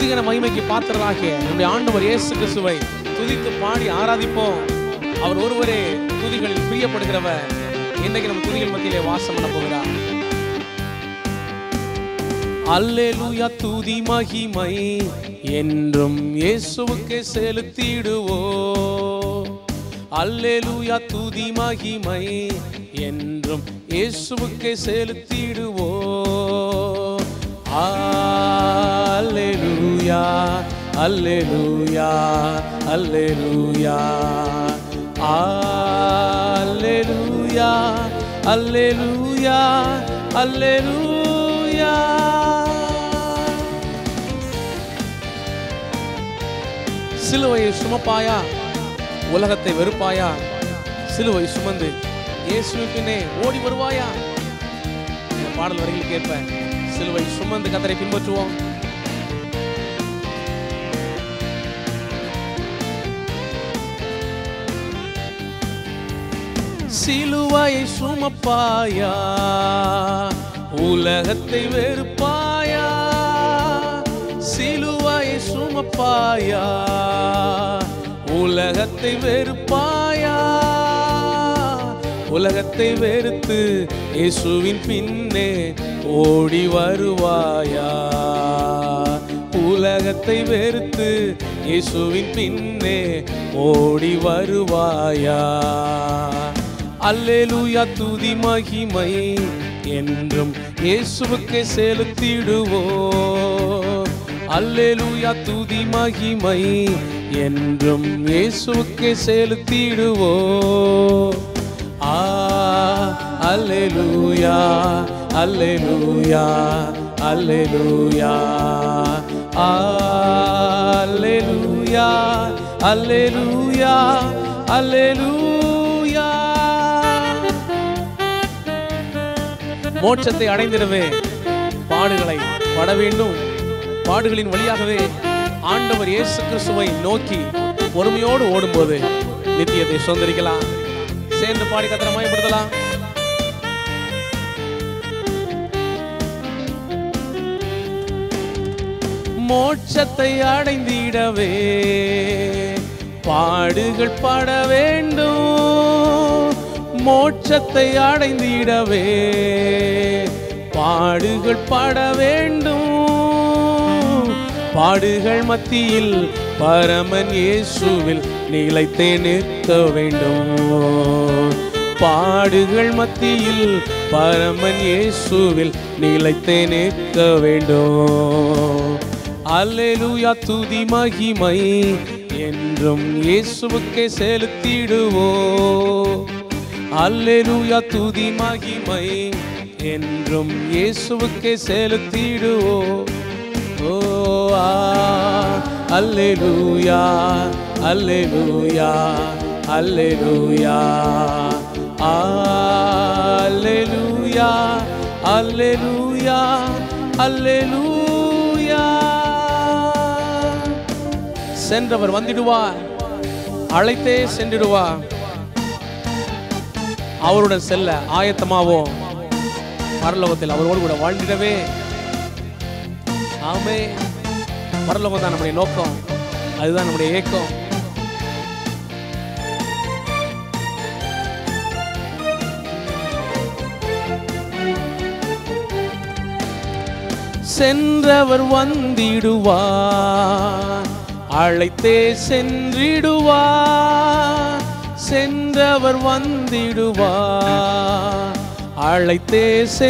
துதிகன மகிமைக்கு பாத்திரராகிய நம்முடைய ஆண்டவர் இயேசு கிறிஸ்துவை துதித்து பாடி ஆராதிப்போம் அவர் ஒருவரே துதிகளில் பிரியப்படுகிறவர் இன்னைக்கு நம்ம துதிகள் மத்தியிலே வாசம் பண்ண போகிறார் அல்லேலூயா துதி மகிமை என்றும் இயேசுவுக்கே செலுத்திடுவோ அல்லேலூயா துதி மகிமை என்றும் இயேசுவுக்கே செலுத்திடுவோ அல்லேலூயா அல்லேலூயா அல்லேலூயா அல்லேலூயா அல்லேலூயா அல்லேலூயா சிலுவையை சுமப்பாயா உலகத்தை வெறுப்பாயா சிலுவை சுமந்து இயேசுவின் பின்னே ஓடி வருவாயா இந்த பாடல் வரையில் கேட்ப சிலுவை சுமந்து கத்தரை பின்பற்றுவோம் சிலுவையை சுமப்பாயா உலகத்தை வெறுப்பாயா சிலுவையை சுமப்பாயா உலகத்தை வெறுப்பாயா உலகத்தை வெறுத்து இயேசுவின் பின்னே ஓடி வருவாயா உலகத்தை வெறுத்து இயேசுவின் பின்னே ஓடி வருவாயா அல்லேலூயா துதி மகிமை என்றும் இயேசுவுக்கே செலுத்திடுவோ அல்லேலூயா துதி மகிமை என்றும் இயேசுவுக்கே செலுத்திடுவோ ஆ அல்லேலூயா அல்லேலூயா அல்லேலூயா அல்லேலூயா அல்லேலூயா அல்லேலூயா மோட்சத்தை அடைந்திடவே பாடுகளை பட வேண்டும் பாடுகளின் வழியாகவே ஆண்டவர் இயேசு கிறிஸ்துவை நோக்கி பொறுமையோடு ஓடும்போது நித்தியத்தை சுதந்திரிக்கலாம் சேர்ந்து பாடி கத்திர மயப்படுத்தலாம் மோட்சத்தை அடைந்திடவே பாடுகள் பட வேண்டும் மோட்சத்தை அடைந்திடவே பாடுகள் பட வேண்டும் பாடுகள் மத்தியில் பரமன் இயேசுவில் நிலைத்தே நிற்க வேண்டும் பாடுகள் மத்தியில் பரமன் இயேசுவில் நிலைத்தே நிற்க வேண்டும் அல்லேலூயா துதி மகிமை என்றும் இயேசுவுக்கே செலுத்திடுவோ அல்லேலூயா துதி மகிமை என்றும் இயேசுவுக்கே செலுத்திடுவோ ஓ ஆ அல்லேலூயா அல்லேலூயா அல்லேலூயா அல்லேலூயா அல்லேலூயா அல்லேலூயா சென்றவர் வந்திடுவார் அழைத்தே சென்றிடுவார் அவருடன் செல்ல ஆயத்தமாவோம் பரலோகத்தில் அவரோடு கூட வாழ்ந்திடவே ஆமே பரலோகம் தான் நம்முடைய நோக்கம் அதுதான் நம்முடைய ஏக்கம் சென்றவர் வந்திடுவார் அழைத்தே சென்றிடுவார் சென்றவர் வந்திடுவார் அழைத்தே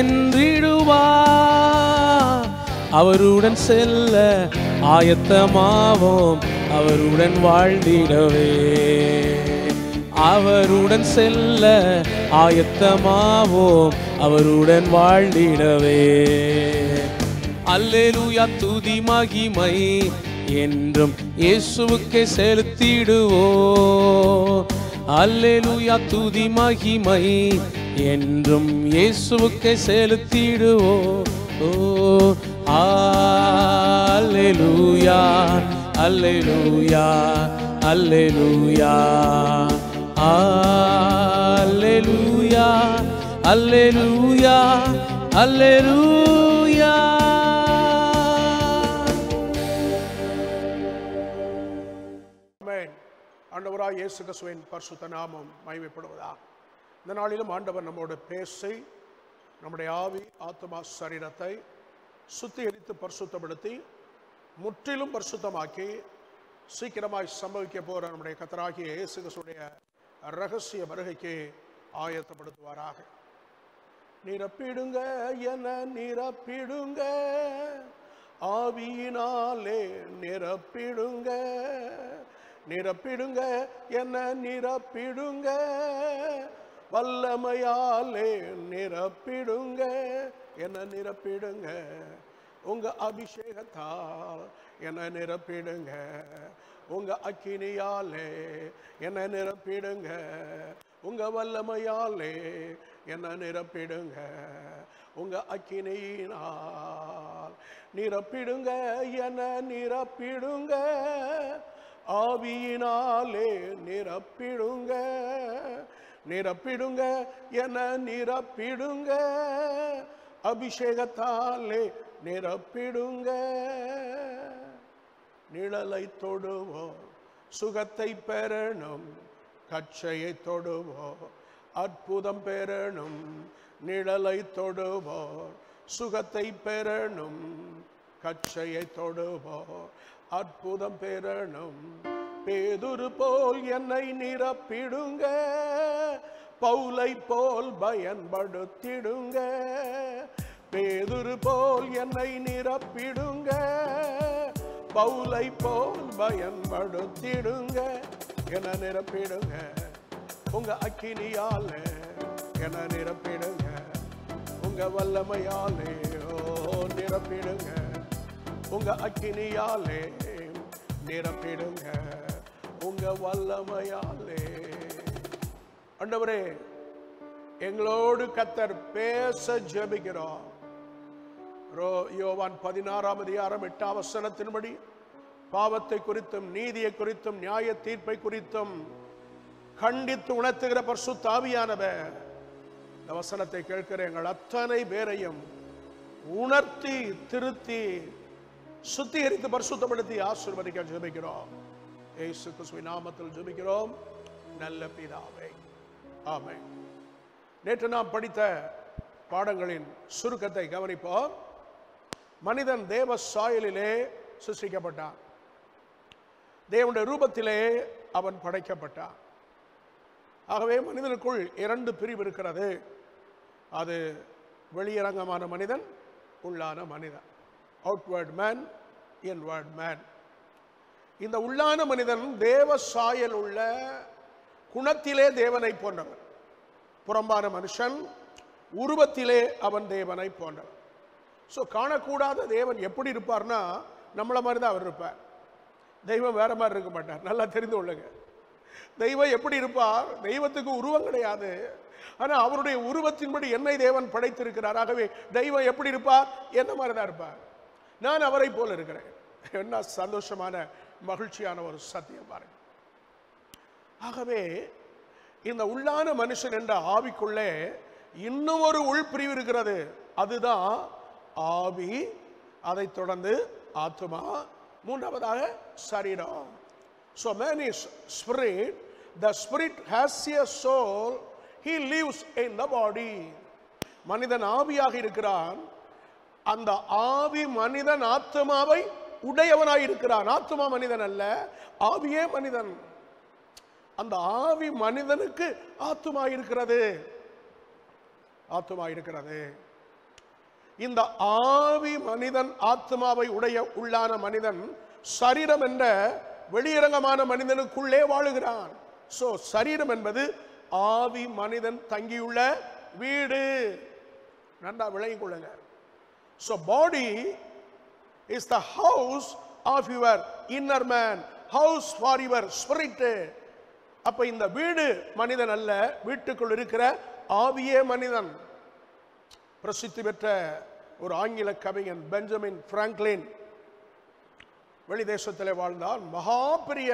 சென்றிடுவார் அவருடன் செல்ல ஆயத்தமாவோம் அவருடன் வாழ்ந்திடவே அவருடன் செல்ல ஆயத்தமாவோம் அவருடன் வாழ்ந்திடவே அல்லேலூயா துதி மகிமை என்றும் இயேசுவுக்கே செலுத்திடுவோ அல்லேலூயா துதி மகிமை என்றும் இயேசுவுக்கே செலுத்திடுவோ ஓ அல்லேலூயா அல்லேலூயா அல்லேலூயா அல்லேலூயா அல்லேலூயா அல்லேலூயா ஆண்டவராய் இயேசு கிறிஸ்துவின் பரிசுத்த நாமம் மகிமைப்படுவதா இந்த நாளிலும் ஆண்டவர் நம்மோடு பேசி நம்முடைய ஆவி ஆத்மா சரீரத்தை சுத்திகரித்து பரிசுத்தப்படுத்தி முற்றிலும் பரிசுத்தமாக்கி சீக்கிரமாய் சம்பவிக்க போகிற நம்முடைய கத்தராகிய இயேசு கிறிஸ்துடைய ரகசிய வருகைக்கு ஆயத்தப்படுத்துவாராக நிரப்பிடுங்க என நிரப்பிடுங்க ஆவியினாலே நிரப்பிடுங்க நிரப்பிடுங்க என நிரப்பிடுங்க வல்லமையாலே நிரப்பிடுங்க என நிரப்பிடுங்க உங்க அபிஷேகத்தால் என நிரப்பிடுங்க உங்க அக்கினியாலே என்ன நிரப்பிடுங்க உங்க வல்லமையாலே என்ன நிரப்பிடுங்க உங்க அக்கினியினால் நிரப்பிடுங்க என நிரப்பிடுங்க ஆவியினாலே நிரப்பிடுங்க நிரப்பிடுங்க என நிரப்பிடுங்க அபிஷேகத்தாலே நிரப்பிடுங்க நிழலை தொடுவோம் சுகத்தை பெறணும் கச்சையை தொடுவோம் அற்புதம் பெறணும் நிழலை தொடுவோம் சுகத்தை பெறணும் கச்சையை தொடுவோம் அற்புதம் பெறணும் பேதுரு போல் என்னை நிரப்பிடுங்க பவுலை போல் பயன்படுத்திடுங்க பேதுரு போல் என்னை நிரப்பிடுங்க பவுலை போல் பயன்படுத்திடுங்க என நிரப்பிடுங்க உங்க அக்கினியால என நிரப்பிடுங்க உங்க வல்லமையாலே ஓ நிரப்பிடுங்க உங்க அக்கினியாலே நிரப்பிடுங்க உங்க வல்லமையாலே ஆண்டவரே எங்களோடு கத்தர் பேச ஜெபிக்கிறோம் ரோ- யோவான் பதினாறாம் அதிகாரம் எட்டாம் வசனத்தின்படி பாவத்தை குறித்தும் நீதியை குறித்தும் நியாய தீர்ப்பை குறித்தும் கண்டித்து உணர்த்துகிற பரிசுத்த ஆவியானவர் இந்த வசனத்தை கேட்கிற எங்கள் அத்தனை பேரையும் உணர்த்தி திருத்தி சுத்திகரித்து பரிசுத்தப்படுத்தி ஆசீர்வதிக்க ஜெபிக்கிறோம் ஏசு கிறிஸ்துவின் நாமத்தில் ஜெபிக்கிறோம் நல்ல பிதாவே ஆமென் நேற்று நாம் படித்த பாடங்களின் சுருக்கத்தை கவனிப்போம் மனிதன் தேவ சாயலிலே சிருஷ்டிக்கப்பட்டான் தேவனுடைய ரூபத்திலே அவன் படைக்கப்பட்டான் ஆகவே மனிதனுக்குள் இரண்டு பிரிவு இருக்கிறது அது வெளியரங்கமான மனிதன் உள்ளான மனிதன் அவுட்வர்ட் மேன் இன்வர்ட் மேன் இந்த உள்ளான மனிதன் தேவ சாயல் உள்ள குணத்திலே தேவனை போன்றவன் புறம்பான மனுஷன் உருவத்திலே அவன் தேவனை போன்றவன் ஸோ காணக்கூடாத தேவன் எப்படி இருப்பார்னா நம்மள மாதிரி தான் அவர் இருப்பார் தெய்வம் வேற மாதிரி இருக்க மாட்டார் நல்லா தெரிந்து கொள்ளுங்க தெய்வம் எப்படி இருப்பார் தெய்வத்துக்கு உருவம் கிடையாது ஆனால் அவருடைய உருவத்தின்படி என்னை தேவன் படைத்திருக்கிறார் ஆகவே தெய்வம் எப்படி இருப்பார் என்ன மாதிரி தான் இருப்பார் நான் அவரை போல இருக்கிறேன் என்ன சந்தோஷமான மகிழ்ச்சியான ஒரு சத்தியம் பாருங்க ஆகவே இந்த உள்ளான மனுஷன் என்ற ஆவிக்குள்ளே இன்னும் ஒரு உள்பிரிவு இருக்கிறது அதுதான் ஆவி அதைத் தொடர்ந்து ஆத்மா மூன்றாவதாக சரீரம் So man is spirit. The spirit has a soul. He lives in the body. மனிதன் ஆவியாக இருக்கிறான் அந்த ஆவி மனிதன் ஆத்மாவை உடையவனாய் இருக்கிறான் ஆத்மா மனிதன் அல்ல ஆவியே மனிதன் அந்த ஆவி மனிதனுக்கு ஆத்துமா இருக்கிறது ஆத்துமா இருக்கிறது இந்த ஆவி மனிதன் ஆத்மாவை உடைய உள்ளான மனிதன் சரீரம் என்ற வெளியரங்கமான மனிதனுக்குள்ளே வாழுகிறான் சோ சரீரம் என்பது ஆவி மனிதன் தங்கியுள்ள வீடு நன்றா விளங்கிக் கொள்ளுங்க So body is the house of your inner man, house for your spirit. அப்ப இந்த வீடு மனிதன் அல்ல வீட்டுக்குள் இருக்கிற ஆவியே மனிதன் பிரசித்தி பெற்ற ஒரு ஆங்கில கவிஞன் பெஞ்சமின் பிராங்க்லின் வெளி தேசத்திலே வாழ்ந்தான் மகா பெரிய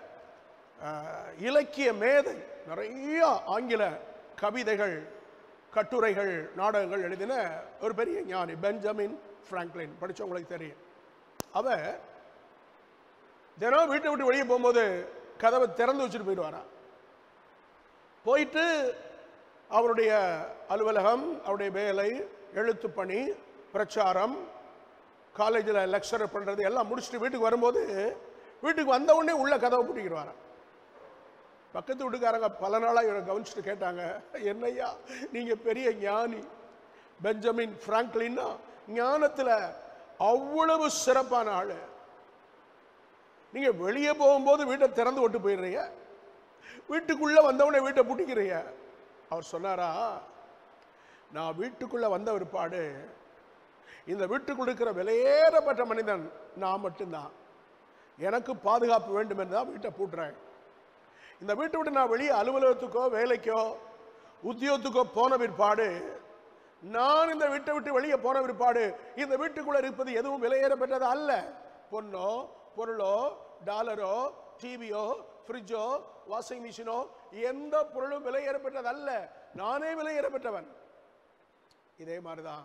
அஹ், இலக்கிய மேதை நிறைய ஆங்கில கவிதைகள் கட்டுரைகள் நாடகங்கள் எழுதின ஒரு பெரிய ஞானி பெஞ்சமின் பிராங்க்லின் படிச்சவங்களுக்கு தெரியும் அவ தினம் வீட்டை விட்டு வெளியே போகும்போது கதவை திறந்து வச்சுட்டு போயிடுவாராம் போயிட்டு அவருடைய அலுவலகம் அவருடைய வேலை எழுத்து பணி பிரச்சாரம் காலேஜில் லெக்சர் பண்ணுறது எல்லாம் முடிச்சுட்டு வீட்டுக்கு வரும்போது வீட்டுக்கு வந்த உடனே உள்ள கதவை பூட்டிக்கிடுவாராம் பக்கத்து வீட்டுக்காரங்க பல நாளாக இவரை கவனிச்சுட்டு கேட்டாங்க என்னய்யா நீங்க பெரிய ஞானி பெஞ்சமின் பிராங்க்லின்னா ஞானத்துல அவ்வளவு சிறப்பான ஆளு நீங்க வெளியே போகும்போது வீட்டை திறந்து விட்டு போயிடுறீங்க வீட்டுக்குள்ள வந்தவனே வீட்டை பூட்டிக்கிறீங்க அவர் சொன்னாரா நான் வீட்டுக்குள்ள வந்த பிற்பாடு இந்த வீட்டுக்குள்ள இருக்கிற விலையேறப்பட்ட மனிதன் நான் மட்டும்தான் எனக்கு பாதுகாப்பு வேண்டும் என்று தான் வீட்டை பூட்டுறேன் இந்த வீட்டை விட்டு நான் வெளியே அலுவலகத்துக்கோ வேலைக்கோ உத்தியோகத்துக்கோ போன பிற்பாடு நான் இந்த வீட்டை விட்டு வெளியே போன பிற்பாடு இந்த வீட்டுக்குள்ள இருப்பது எதுவும் விலையேறப்பட்டது அல்ல பொண்ணோ பொருளோ டாலரோ டிவியோ ஃப்ரிட்ஜோ வாஷிங் மிஷினோ எந்த பொருளும் விலையேறப்பட்டது அல்ல நானே விலையேறப்பட்டவன் இதே மாதிரிதான்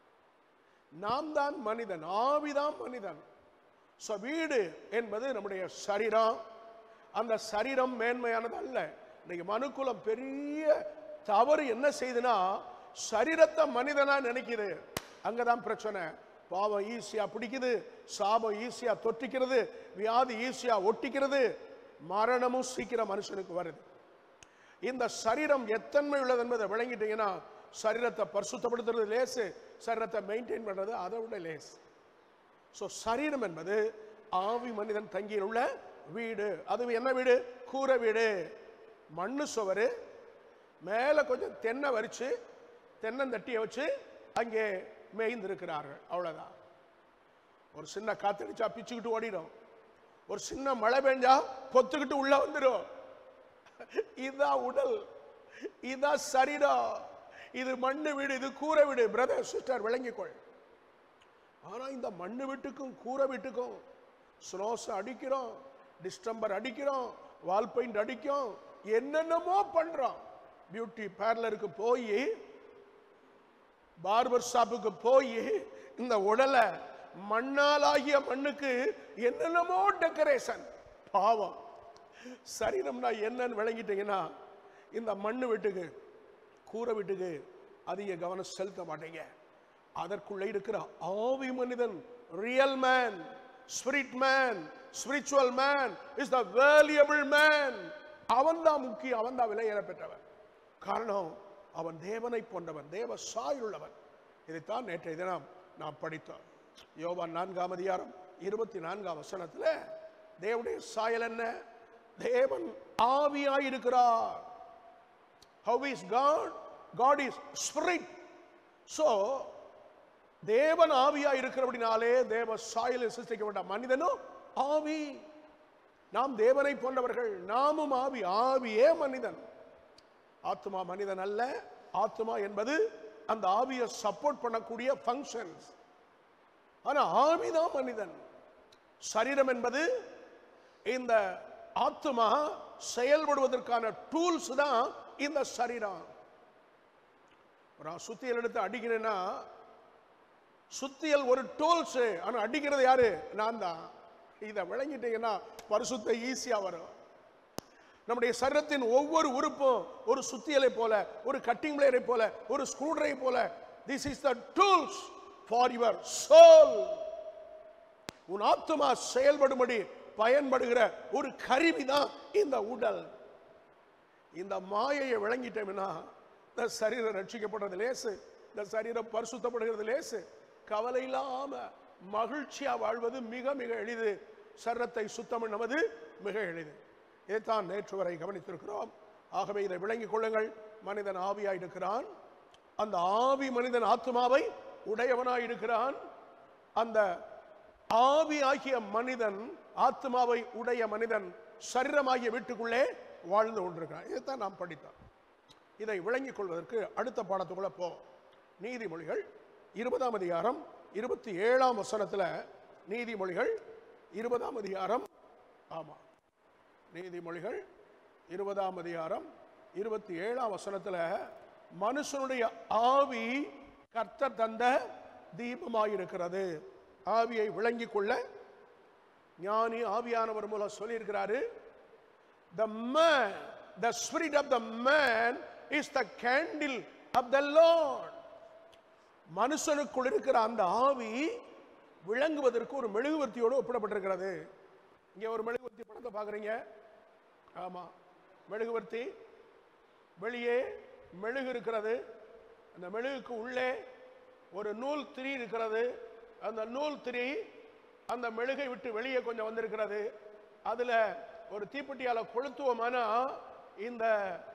நாம் தான் மனிதன் ஆவிதான் மனிதன் So, வீடு என்பது நம்முடைய சரீரம் அந்த சரீரம் மேன்மையானது அல்ல இன்னைக்கு மனுக்குலம் பெரிய தவறு என்ன செய்யுதுன்னா சரீரத்தை மனிதனா நினைக்குது அங்கதான் பிரச்சனை பாவம் ஈஸியா பிடிக்குது சாபம் ஈஸியா தொட்டிக்கிறது வியாதி ஈஸியா ஒட்டிக்கிறது மரணமும் சீக்கிரம் மனுஷனுக்கு வருது இந்த சரீரம் எத்தன்மை உள்ளது என்பதை விளங்கிட்டீங்கன்னா சரீரத்தை பரிசுத்தப்படுத்துறது லேசு சரீரத்தை மெயின்டைன் பண்றது அதை விட லேஸ் ஸோ சரீரம் என்பது ஆவி மனிதன் தங்கியுள்ள வீடு அது என்ன வீடு கூரை வீடு மண்ணு சுவரு மேலே கொஞ்சம் தென்னை வரிச்சு தென்னந்தட்டியை வச்சு அங்கே மேய்ந்திருக்கிறார்கள் அவ்வளவுதான் ஒரு சின்ன காத்தடிச்சா பிச்சுக்கிட்டு ஓடிடும் ஒரு சின்ன மழை பெஞ்சா பொத்துக்கிட்டு உள்ள வந்துடும் இதுதான் உடல் இதுதான் சரீரம் இது மண்ணு வீடு இது கூரை வீடு பிரதர் சிஸ்டர் விளங்கிக்கொள் ஆனா இந்த மண்ணு வீட்டுக்கும் கூரை வீட்டுக்கும் ஸ்னோஸ் அடிக்கிறோம் டிஸ்டம்பர் அடிக்கிறோம் வால் பெயிண்ட் அடிக்கும் என்னென்னமோ பண்றோம் பியூட்டி பார்லருக்கு போய் பார்பர் ஷாப்புக்கு போய் இந்த உடலை மண்ணாலாகிய மண்ணுக்கு என்னென்னமோ டெக்கரேஷன் பாவம் சரீரம்னா என்னன்னு விளங்கிட்டீங்கன்னா இந்த மண்ணு வீட்டுக்கு கூரை வீட்டுக்கு அதிக கவனம் செலுத்த மாட்டீங்க அதற்குள்ள இருக்கிற ஆவி மனிதன் real man spirit man spiritual man is the valuable man அவன் தான் முக்கியம் அவன் தான் விலையேற பெற்றவன் காரணம் அவன் தேவனை போன்றவன் தேவ சாயுள்ளவன் இதைத்தான் நேற்றைய தினம் நாம் படித்தோம் யோவான் நான்காம் அதிகாரம் இருபத்தி நான்காம் வசனத்துல தேவனுடைய சாயல் என்ன தேவன் ஆவியாயிருக்கிறார் how is god god is spirit so தேவன் ஆவியா இருக்கிறபடினாலே தேவ சாயலில் சிருஷ்டிக்கப்பட்ட மனிதனும் ஆவி நாம் தேவனை போன்றவர்கள் நாமும் ஆவி ஆவியே மனிதன் ஆத்மா மனிதன் அல்ல ஆத்மா என்பது அந்த ஆவியை சப்போர்ட் பண்ணக்கூடிய ஃபங்க்ஷன்ஸ் ஆனா ஆவிதான் மனிதன் சரீரம் என்பது இந்த ஆத்மா செயல்படுவதற்கான டூல்ஸ் தான் இந்த சரீரம் நான் சுத்தியல் எடுத்து அடிக்கிறேன்னா சுத்தியல் ஒரு டூல்ஸ் ஆனா அடிக்கிறது யாரு நான் தான் இதை விளங்கிட்டீங்கன்னா பரிசுத்த ஈஸியா வரும் நம்முடைய சரீரத்தின் ஒவ்வொரு உறுப்பும் ஒரு சுத்தியலை போல ஒரு கட்டிங் பிளேயரை போல ஒரு ஸ்க்ரூ டிரைவ் போல this is the tools for your soul உன் ஆத்மா செயல்படும்படி பயன்படுகிற ஒரு கருவி தான் இந்த உடல் இந்த மாயையை விளங்கிட்டோம்னா இந்த சரீரம் ரட்சிக்கப்படுறது லேசு இந்த சரீரம் பரிசுத்தப்படுகிறது லேசு கவலை இல்லாம மகிழ்ச்சியா வாழ்வது மிக மிக எளிது சரீரத்தை சுத்தம் பண்ணுவது மிக எளிது இதைத்தான் நேற்று வரை கவனித்திருக்கிறோம் ஆகவே இதை விளங்கிக் கொள்ளுங்கள் மனிதன் ஆவியாய் இருக்கிறான் அந்த ஆவி மனிதன் ஆத்மாவை உடையவனாய் இருக்கிறான் அந்த ஆவி ஆகிய மனிதன் ஆத்மாவை உடைய மனிதன் சரீரமாகிய வீட்டுக்குள்ளே வாழ்ந்து கொண்டிருக்கிறான் இதைத்தான் நாம் படித்தோம் இதை விளங்கிக் கொள்வதற்கு அடுத்த பாடத்துக்குள்ள போ நீதிமொழிகள் இருபதாம் அதிகாரம் இருபத்தி ஏழாம் வசனத்துல நீதிமொழிகள் இருபதாம் அதிகாரம் ஆமா நீதிமொழிகள் இருபதாம் அதிகாரம் இருபத்தி ஏழாம் வசனத்துல மனுஷனுடைய ஆவி கர்த்தர் தந்த தீபமாயிருக்கிறது ஆவியை விளங்கிக் கொள்ள ஞானி ஆவியானவர் மூலம் சொல்லியிருக்கிறாரு the man the spirit of the man is the candle of the lord மனுஷனுக்குள் இருக்கிற அந்த ஆவி விளங்குவதற்கு ஒரு மெழுகுவர்த்தியோடு ஒப்பிடப்பட்டிருக்கிறது இங்க ஒரு மெழுகுவர்த்தி படத்தை பாக்குறீங்க ஆமா மெழுகுவர்த்தி வெளியே மெழுகு இருக்கிறது அந்த மெழுகுக்கு உள்ளே ஒரு நூல் திரி இருக்கிறது அந்த நூல் திரி அந்த மெழுகை விட்டு வெளியே கொஞ்சம் வந்திருக்கிறது அதுல ஒரு தீப்பெட்டியால கொளுத்துவோமானா இந்த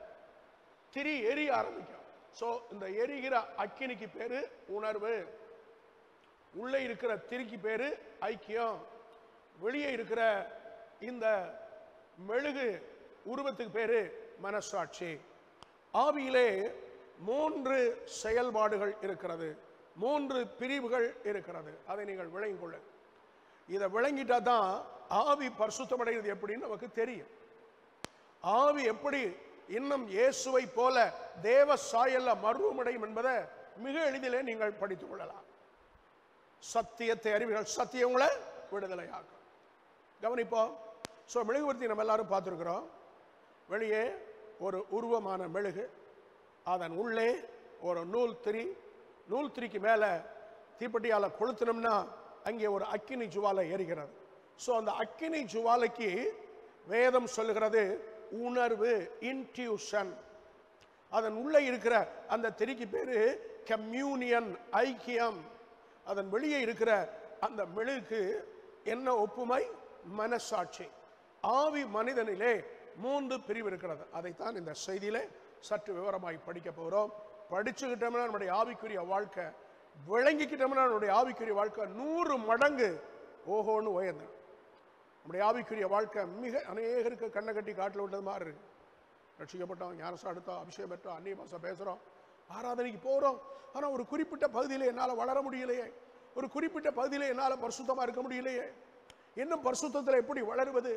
திரி எரிய ஆரம்பிக்கும் சோ இந்த எரிகிற அக்கினிக்கு பேரு உணர்வு உள்ளே இருக்கிற திரிக்கு பேரு ஐக்கியம் வெளியே இருக்கிற இந்த மெழுகு உருவத்துக்கு பேரு மனசாட்சி ஆவியிலே மூன்று செயல்பாடுகள் இருக்கிறது மூன்று பிரிவுகள் இருக்கிறது அதை நீங்கள் விளங்கிக் கொள்ள இதை விளங்கிட்டா தான் ஆவி பரிசுத்தமடைகிறது எப்படின்னு நமக்கு தெரியும் ஆவி எப்படி இன்னும் இயேசுவை போல தேவ சாயல்ல மர்வமடையும் என்பதை மிக எளிதிலே நீங்கள் படித்துக் கொள்ளலாம் சத்தியத்தை அறிவீர்கள் சத்தியம் உங்களை விடுதலையாக்கும் கவனிப்போம் ஸோ மெழுகுவர்த்தி நம்ம எல்லாரும் பார்த்துருக்குறோம் வெளியே ஒரு உருவமான மெழுகு அதன் உள்ளே ஒரு நூல் திரி நூல் திரிக்கு மேலே தீப்பெட்டியால கொளுத்தினோம்னா அங்கே ஒரு அக்கினி ஜுவாலை எரிகிறது ஸோ அந்த அக்கினி ஜுவாலைக்கு வேதம் சொல்லுகிறது உணர்வு இன்ட்யூஷன் அதன் உள்ளே இருக்கிற அந்த திரிக்கு பேரு கம்யூனியன் ஐக்கியம் அதன் வெளியே இருக்கிற அந்த மெழுகுக்கு என்ன ஒப்புமை மனசாட்சி ஆவி மனிதனிலே மூன்று பிரிவு இருக்கிறது அதைத்தான் இந்த செய்தியிலே சற்று விவரமாய் படிக்க போகிறோம் படிச்சுக்கிட்டோம்னா நம்முடைய ஆவிக்குரிய வாழ்க்கை விளங்கிக்கிட்டோம்னா நம்முடைய ஆவிக்குரிய வாழ்க்கை நூறு மடங்கு ஓஹோன்னு உயர்ந்து நம்முடைய ஆவிக்குரிய வாழ்க்கை மிக அநேகருக்கு கண்ணை கட்டி காட்டில் விட்டது மாதிரி இருக்கு ரட்சிக்கப்பட்டோம் ஞானசம் அடுத்தோம் அபிஷேகம் பெற்றோம் அந்நிய பாசம் பேசுகிறோம் ஆராதனைக்கு போகிறோம் ஆனால் ஒரு குறிப்பிட்ட பகுதியில் என்னால் வளர முடியலையே ஒரு குறிப்பிட்ட பகுதியில் என்னால் பரிசுத்தமாக இருக்க முடியலையே இன்னும் பரிசுத்தத்தில் எப்படி வளருவது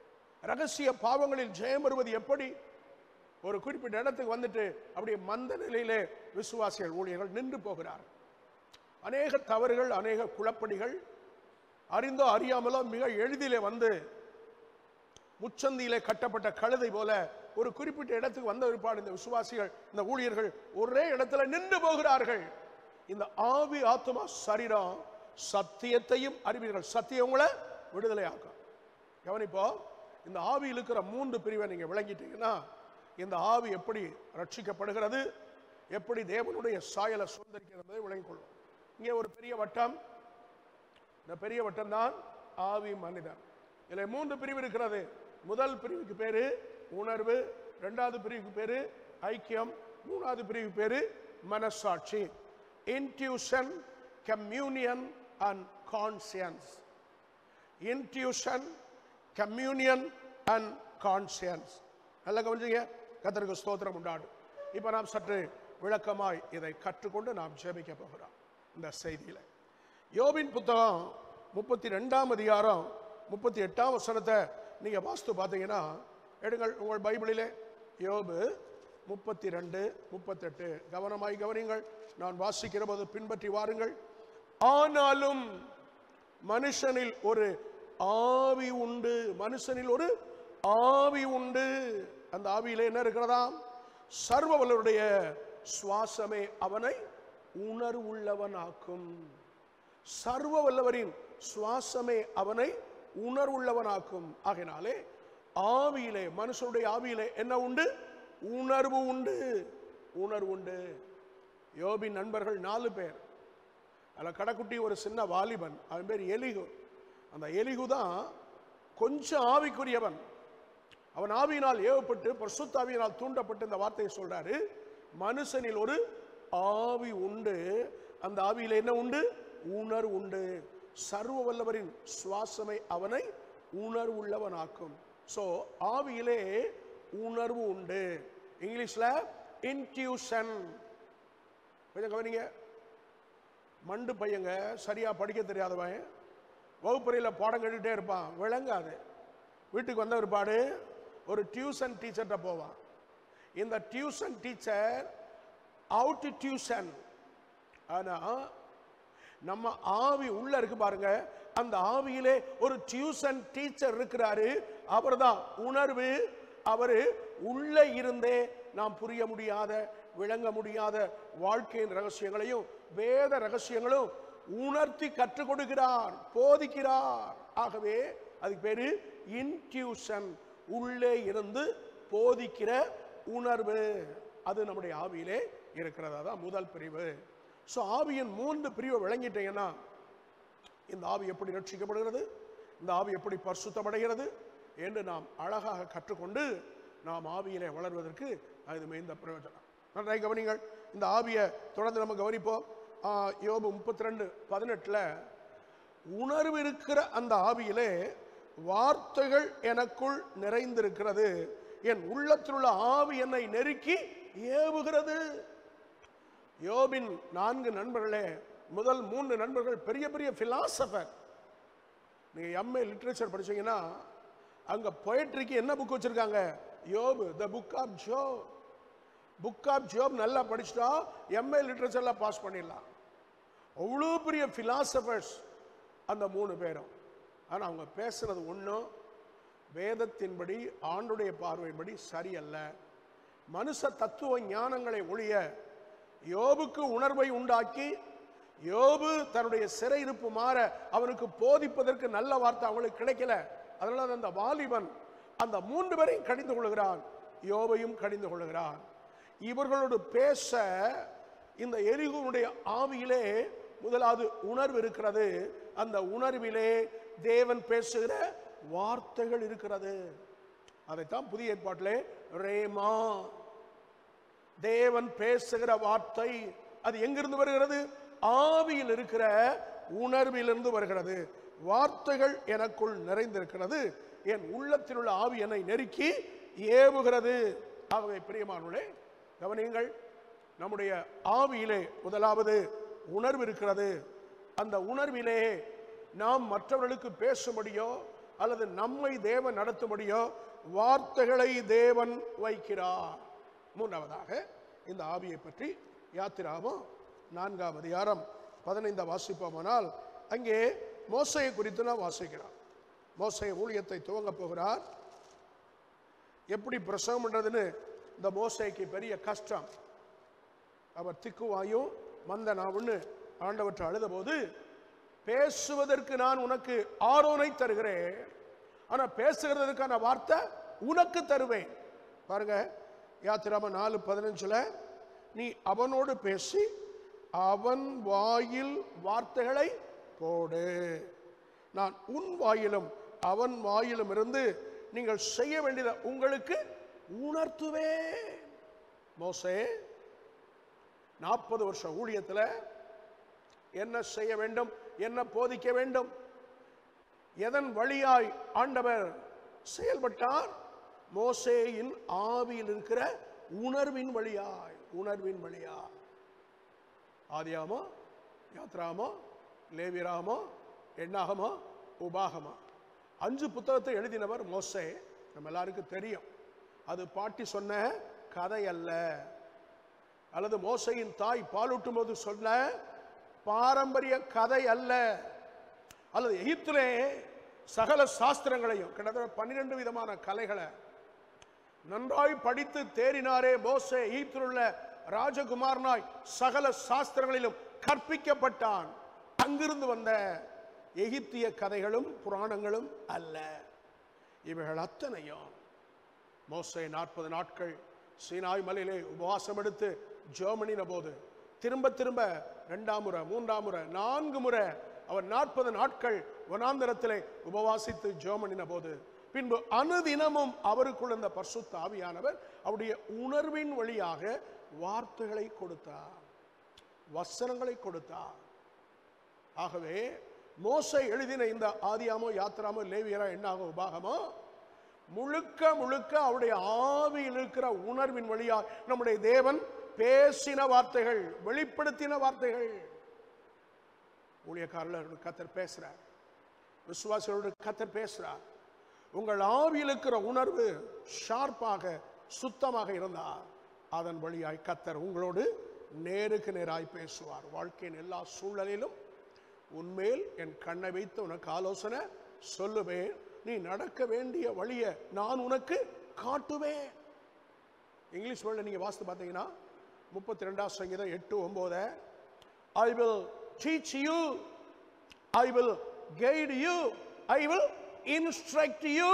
ரகசிய பாவங்களில் ஜெயம் வருவது எப்படி ஒரு குறிப்பிட்ட இடத்துக்கு வந்துட்டு அப்படியே மந்த நிலையிலே விசுவாசிகள் ஊழியர்கள் நின்று போகிறார் அநேக தவறுகள் அநேக குழப்படிகள் அறிந்தோ அறியாமலோ மிக எளிதிலே வந்து முச்சந்தியிலே கட்டப்பட்ட கழுதை போல ஒரு குறிப்பிட்ட இடத்துக்கு வந்த ஒருபாடு இந்த விசுவாசிகள் இந்த ஊழியர்கள் ஒரே இடத்துல நின்று போகிறார்கள் இந்த ஆவி ஆத்மா சரீரம் சத்தியத்தையும் அறிவீர்கள் சத்தியம் உங்களை விடுதலை ஆக்கும் கவனிப்போ இந்த ஆவியில் இருக்கிற மூன்று பிரிவை நீங்க விளங்கிட்டீங்கன்னா இந்த ஆவி எப்படி ரட்சிக்கப்படுகிறது எப்படி தேவனுடைய சாயலை சுதந்திரிக்கிறது என்பதை விளங்கிக் கொள்வோம் இங்கே ஒரு பெரிய வட்டம் இந்த பெரிய வட்டம் தான் ஆவி மனிதன் இதில் மூன்று பிரிவு இருக்கிறது முதல் பிரிவுக்கு பேரு உணர்வு இரண்டாவது பிரிவுக்கு பேரு ஐக்கியம் மூணாவது பிரிவுக்கு பேரு மனசாட்சி intuition communion and conscience intuition communion and conscience நல்லா கவனிச்சிங்க கத்தருக்கு ஸ்தோத்திரம் உண்டாடும் இப்போ நாம் சற்று விளக்கமாய் இதை கற்றுக்கொண்டு நாம் ஜெபிக்க போகிறோம் இந்த செய்தியில் யோபின் புத்தகம் முப்பத்தி ரெண்டாம் அதிகாரம் முப்பத்தி எட்டாம் வசனத்தை நீங்கள் வாஸ்து பார்த்தீங்கன்னா எடுங்கள் உங்கள் பைபிளிலே யோபு முப்பத்தி ரெண்டு முப்பத்தெட்டு கவனமாய் கவனிங்கள் நான் வாசிக்கிற போது பின்பற்றி வாருங்கள் ஆனாலும் மனுஷனில் ஒரு ஆவி உண்டு மனுஷனில் ஒரு ஆவி உண்டு அந்த ஆவியிலே என்ன இருக்கிறதாம் சர்வ வல்லவருடைய சுவாசமே அவனை உணர்வுள்ளவனாக்கும் சர்வ வல்லவரின் சுவாசமே அவனை உணர்வுள்ளவனாக்கும் ஆகையினாலே ஆவியிலே மனுஷனுடைய ஆவியிலே என்ன உண்டு உணர்வு உண்டு உணர்வு உண்டு யோபின் நண்பர்கள் நாலு பேர் அதில் கடைக்குட்டி ஒரு சின்ன வாலிபன் அவன் பேர் எலிகு அந்த எலிகு தான் கொஞ்சம் ஆவிக்குரியவன் அவன் ஆவியினால் ஏவப்பட்டு பரிசுத்தாவியினால் தூண்டப்பட்டு இந்த வார்த்தையை சொல்றாரு மனுஷனில் ஒரு ஆவி உண்டு அந்த ஆவியில என்ன உண்டு உணர்வு உண்டு சர்வ வல்லவரின் சுவாசமை அவனை உணர்வுள்ளவனாக்கும் சோ ஆவியிலே உணர்வு உண்டு இங்கிலீஷ்ல இன்ட்யூஷன் கொஞ்சம் கவனிங்க மண்டு பையங்க சரியா படிக்க தெரியாதவன் வகுப்பறையில் பாடம் கேட்டுட்டே இருப்பான் விளங்காது வீட்டுக்கு வந்த ஒருபாடு ஒரு டியூஷன் டீச்சர்கிட்ட போவான் இந்த டியூஷன் டீச்சர் அவுட் டியூஷன் ஆனா நம்ம ஆவி உள்ள இருக்கு பாருங்க அந்த ஆவியிலே ஒரு டியூஷன் டீச்சர் இருக்கிறாரு அவர்தான் உணர்வு அவரு உள்ளே இருந்தே நாம் புரிய முடியாத விளங்க முடியாத வாழ்க்கையின் ரகசியங்களையும் வேத ரகசியங்களும் உணர்த்தி கற்றுக் கொடுக்கிறார் போதிக்கிறார் ஆகவே அதுக்கு பேரு இன்ட்யூஷன் உள்ளே இருந்து போதிக்கிற உணர்வு அது நம்முடைய ஆவியிலே இருக்கிறது அதான் முதல் பிரிவு ஸோ ஆவியின் மூன்று பிரிவை விளங்கிட்டீங்கன்னா இந்த ஆவி எப்படி ரட்சிக்கப்படுகிறது இந்த ஆவி எப்படி பரிசுத்தமடைகிறது என்று நாம் அழகாக கற்றுக்கொண்டு நாம் ஆவியிலே வளர்வதற்கு அது மிகுந்த பிரயோஜனம் நன்றாய் கவனிங்கள் இந்த ஆவியை தொடர்ந்து நம்ம கவனிப்போம் ஆ, யோபு முப்பத்தி ரெண்டு பதினெட்டில் உணர்வு இருக்கிற அந்த ஆவியிலே வார்த்தைகள் எனக்குள் நிறைந்திருக்கிறது என் உள்ளத்தில் உள்ள ஆவி என்னை நெருக்கி ஏவுகிறது யோபின் நான்கு நண்பர்களே முதல் மூன்று நண்பர்கள் பெரிய பெரிய பிலாசபர் நீங்க எம்ஏ லிட்ரேச்சர் படிச்சீங்கன்னா அங்க பொயட்ரிக்கு என்ன புக் வச்சிருக்காங்க யோபு the book of Job book of Job நல்லா படிச்சுட்டா எம்ஏ லிட்ரேச்சர்ல பாஸ் பண்ணிடலாம் அவ்வளோ பெரிய பிலாசபர்ஸ் அந்த மூணு பேரும் ஆனா அவங்க பேசுறது ஒன்றும் வேதத்தின்படி ஆண்டுடைய பார்வையின்படி சரியல்ல மனுஷ தத்துவ ஞானங்களை ஒழிய யோபுக்கு உணர்வை உண்டாக்கி யோபு தன்னுடைய சிறையிருப்பு மாற அவனுக்கு போதிப்பதற்கு நல்ல வார்த்தை அவங்களுக்கு கிடைக்கல அதனால அந்த வாலிபன் அந்த மூன்று பேரையும் கடிந்து கொள்கிறான் யோபையும் கடிந்து கொள்கிறான் இவர்களோடு பேச இந்த எரிகுனுடைய ஆவியிலே முதலாவது உணர்வு இருக்கிறது அந்த உணர்விலே தேவன் பேசுகிற வார்த்தைகள் இருக்கிறது அதைத்தான் புதிய ஏற்பாட்டிலே ரேமா தேவன் பேசுகிற வார்த்தை அது எங்கிருந்து வருகிறது ஆவியில் இருக்கிற உணர்விலிருந்து வருகிறது வார்த்தைகள் எனக்குள் நிறைந்திருக்கிறது என் உள்ளத்தில் உள்ள ஆவி என்னை நெருக்கி ஏவுகிறது ஆகவே பிரியமானவர்களே கவனியுங்கள் நம்முடைய ஆவியிலே முதலாவது உணர்வு இருக்கிறது அந்த உணர்விலே நாம் மற்றவர்களுக்கு பேசும்படியோ அல்லது நம்மை தேவன் நடத்தும்படியோ வார்த்தைகளை தேவன் வைக்கிறார் மூன்றாவதாக இந்த ஆவியை பற்றி யாத்திராவும் நான்காம் அதிகாரம் பதினைந்தாம் வாசிப்போமானால் அங்கே மோசையை குறித்து நாம் வாசிக்கிறோம் மோசை ஊழியத்தை துவங்க போகிறார் எப்படி பிரசவம் பண்றதுன்னு இந்த மோசைக்கு பெரிய கஷ்டம் அவர் திக்குவாயும் மந்த நாவுன்னு ஆண்டவற்றை அழுத போது பேசுவதற்கு நான் உனக்கு ஆரோனை தருகிறேன் ஆனா பேசுகிறதுக்கான வார்த்தை உனக்கு தருவேன் பாருங்க யாத்திராம நாலு பதினஞ்சுல நீ அவனோடு பேசி அவன் வாயில் வார்த்தைகளை போடு நான் உன் வாயிலும் அவன் வாயிலும் இருந்து நீங்கள் செய்ய வேண்டியதை உங்களுக்கு உணர்த்துவேன் மோசே நாற்பது வருஷம் ஊழியத்தில் என்ன செய்ய வேண்டும் என்ன போதிக்க வேண்டும் எதன் வழியாய் ஆண்டவர் செயல்பட்டார் மோசேயின் ஆவியில் இருக்கிற உணர்வின் வழியாய் உணர்வின் வழியாய் ஆதியாமோ யாத்ராமோ லேவிராமோ எண்ணாகமோ உபாகமோ அஞ்சு புத்தகத்தை எழுதினவர் மோசே நம்ம எல்லாருக்கும் தெரியும் அது பாட்டி சொன்ன கதை அல்ல அல்லது மோசையின் தாய் பாலூட்டும் போது சொன்ன பாரம்பரிய கதை அல்ல அல்லது எகிப்திலே சகல சாஸ்திரங்களையும் கிட்டத்தட்ட பன்னிரண்டு விதமான கலைகளை நன்றாய் படித்து தேறினாரே மோசே எகிப்தில் உள்ள ராஜகுமாரனாய் சகல சாஸ்திரங்களிலும் கற்பிக்கப்பட்டான் அங்கிருந்து வந்த எகிப்திய கதைகளும் புராணங்களும் அல்ல இவைகள் அத்தனையும் மோசே நாற்பது நாட்கள் சீனாய் மலையிலே உபவாசம் எடுத்து ஜெர்மனின போது திரும்ப திரும்ப இரண்டாம் முறை மூன்றாம் முறை நான்கு முறை அவர் நாற்பது நாட்கள் வனாந்தரத்திலே உபவாசித்து ஜெர்மனின போது பின்பு அனுதினமும் அவருக்குள் இந்த பரிசுத்த ஆவியானவர் அவருடைய உணர்வின் வழியாக வார்த்தைகளை கொடுத்தார் வசனங்களை கொடுத்தார் ஆகவே மோசை எழுதின இந்த ஆதியாமோ யாத்திராமோ லேவியரா என்னாகோ உபாகமோ முழுக்க முழுக்க அவருடைய ஆவியில் இருக்கிற உணர்வின் வழியா நம்முடைய தேவன் பேசின வார்த்தைகள் வெளிப்படுத்தின வார்த்தைகள் ஊழியக்காரர்களோட கத்தர் பேசுறார் விசுவாசிகளோட கத்தர் பேசுறார் உங்கள் ஆவியில் இருக்கிற உணர்வு ஷார்ப்பாக சுத்தமாக இருந்தால் அதன் வழியாய் கத்தர் உங்களோடு நேருக்கு நேராய் பேசுவார் வாழ்க்கையின் எல்லா சூழலிலும் உன்மேல் என் கண்ணை வைத்து உனக்கு ஆலோசனை சொல்லுவேன் நீ நடக்க வேண்டிய வழியை நான் உனக்கு காட்டுவேன் இங்கிலீஷ் வேர்ல்டு நீங்க வாசித்து பார்த்தீங்கன்னா முப்பத்தி ரெண்டாம் சங்கீதம் எட்டு ஒன்பது I will teach you I will guide you I will instruct you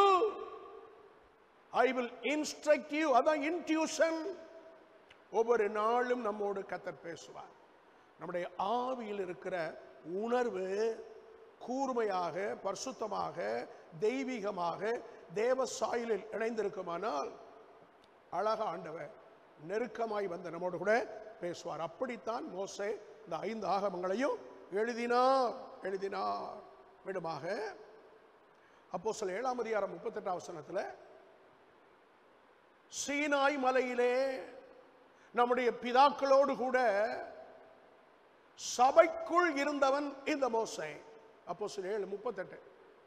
I will instruct you அதான் இன்ட்யூஷன் ஒவ்வொரு நாளும் நம்மோடு கத்தர் பேசுவார் நம்முடைய ஆவியில் இருக்கிற உணர்வு கூர்மையாக பரிசுத்தமாக தெய்வீகமாக தேவ சாயலில் இணைந்திருக்குமானால் அழகா ஆண்டவர் நெருக்கமாய் வந்த நம்மோடு கூட பேசுவார் அப்படித்தான் மோசே இந்த ஐந்து ஆகமங்களையும் எழுதினார் எழுதினார் விடுமாக அப்போ சில ஏழாம் அதிகாரம் முப்பத்தெட்டாம் வசனத்துல சீனாய் மலையிலே நம்முடைய பிதாக்களோடு கூட சபைக்குள் இருந்தவன் இந்த மோசே அப்போ சில ஏழு முப்பத்தெட்டு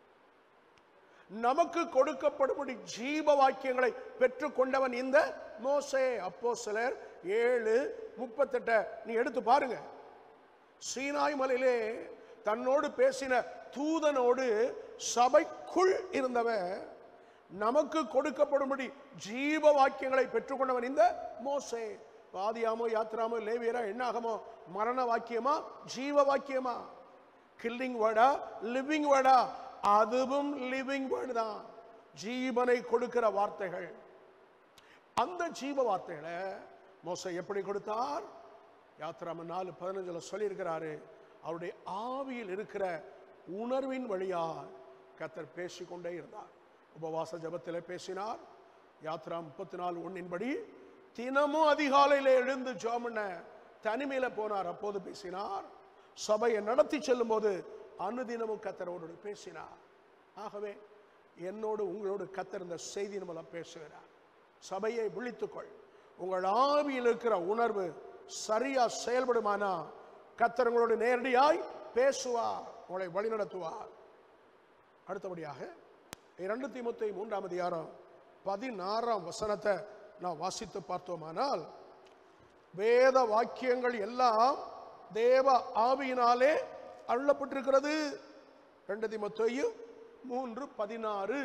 நமக்கு கொடுக்கப்படும்படி ஜீவ வாக்கியங்களை பெற்றுக்கொண்டவன் இந்த மோசே அப்போ சிலர் ஏழு முப்பத்தெட்ட நீ எடுத்து பாருங்க சீனாய் மலையிலே தன்னோடு பேசின தூதனோடு சபைக்குள் இருந்தவன் நமக்கு கொடுக்கப்படும்படி ஜீவ வாக்கியங்களை பெற்றுக்கொண்டவன் இந்த மோசே பாதியாமோ யாத்திராமோ லேவியரா என்னாகமோ மரண வாக்கியமா ஜீவ வாக்கியமா கில்லிங் வேர்டா லிவிங் வேர்டா அதுவும் லிவிங் வேர்டு தான் ஜீவனை கொடுக்கிற வார்த்தைகள் அந்த ஜீவ வார்த்தைகளை மோசை எப்படி கொடுத்தார் யாத்திராம நாலு பதினஞ்சுல சொல்லியிருக்கிறாரு அவருடைய ஆவியில் இருக்கிற உணர்வின் வழியா கத்தர் பேசிக்கொண்டே இருந்தார் உபவாச ஜபத்தில் பேசினார் யாத்ரா முப்பத்தி நாலு ஒன்னின்படி தினமும் அதிகாலையில எழுந்து ஜோமன தனிமையில போனார் அப்போது பேசினார் சபையை நடத்தி செல்லும் போது அனுதினமும் கத்தரோடு பேசினார் ஆகவே என்னோடு உங்களோடு கத்தர் இந்த செய்தியின் மூலம் பேசுகிறார் சபையை விழித்துக்கொள் உங்கள் ஆவியில் இருக்கிற உணர்வு சரியா செயல்படுமானா கத்தர் உங்களோடு நேரடியாய் பேசுவார் உங்களை வழிநடத்துவார் அடுத்தபடியாக இரண்டு தீமுத்தை மூன்றாம் அதிகாரம் பதினாறாம் வசனத்தை நான் வாசித்து பார்த்தோமானால் வேத வாக்கியங்கள் எல்லாம் தேவ ஆவியினாலே அருளப்பட்டிருக்கிறது ரெண்டு தீமத்தொய்யு மூன்று பதினாறு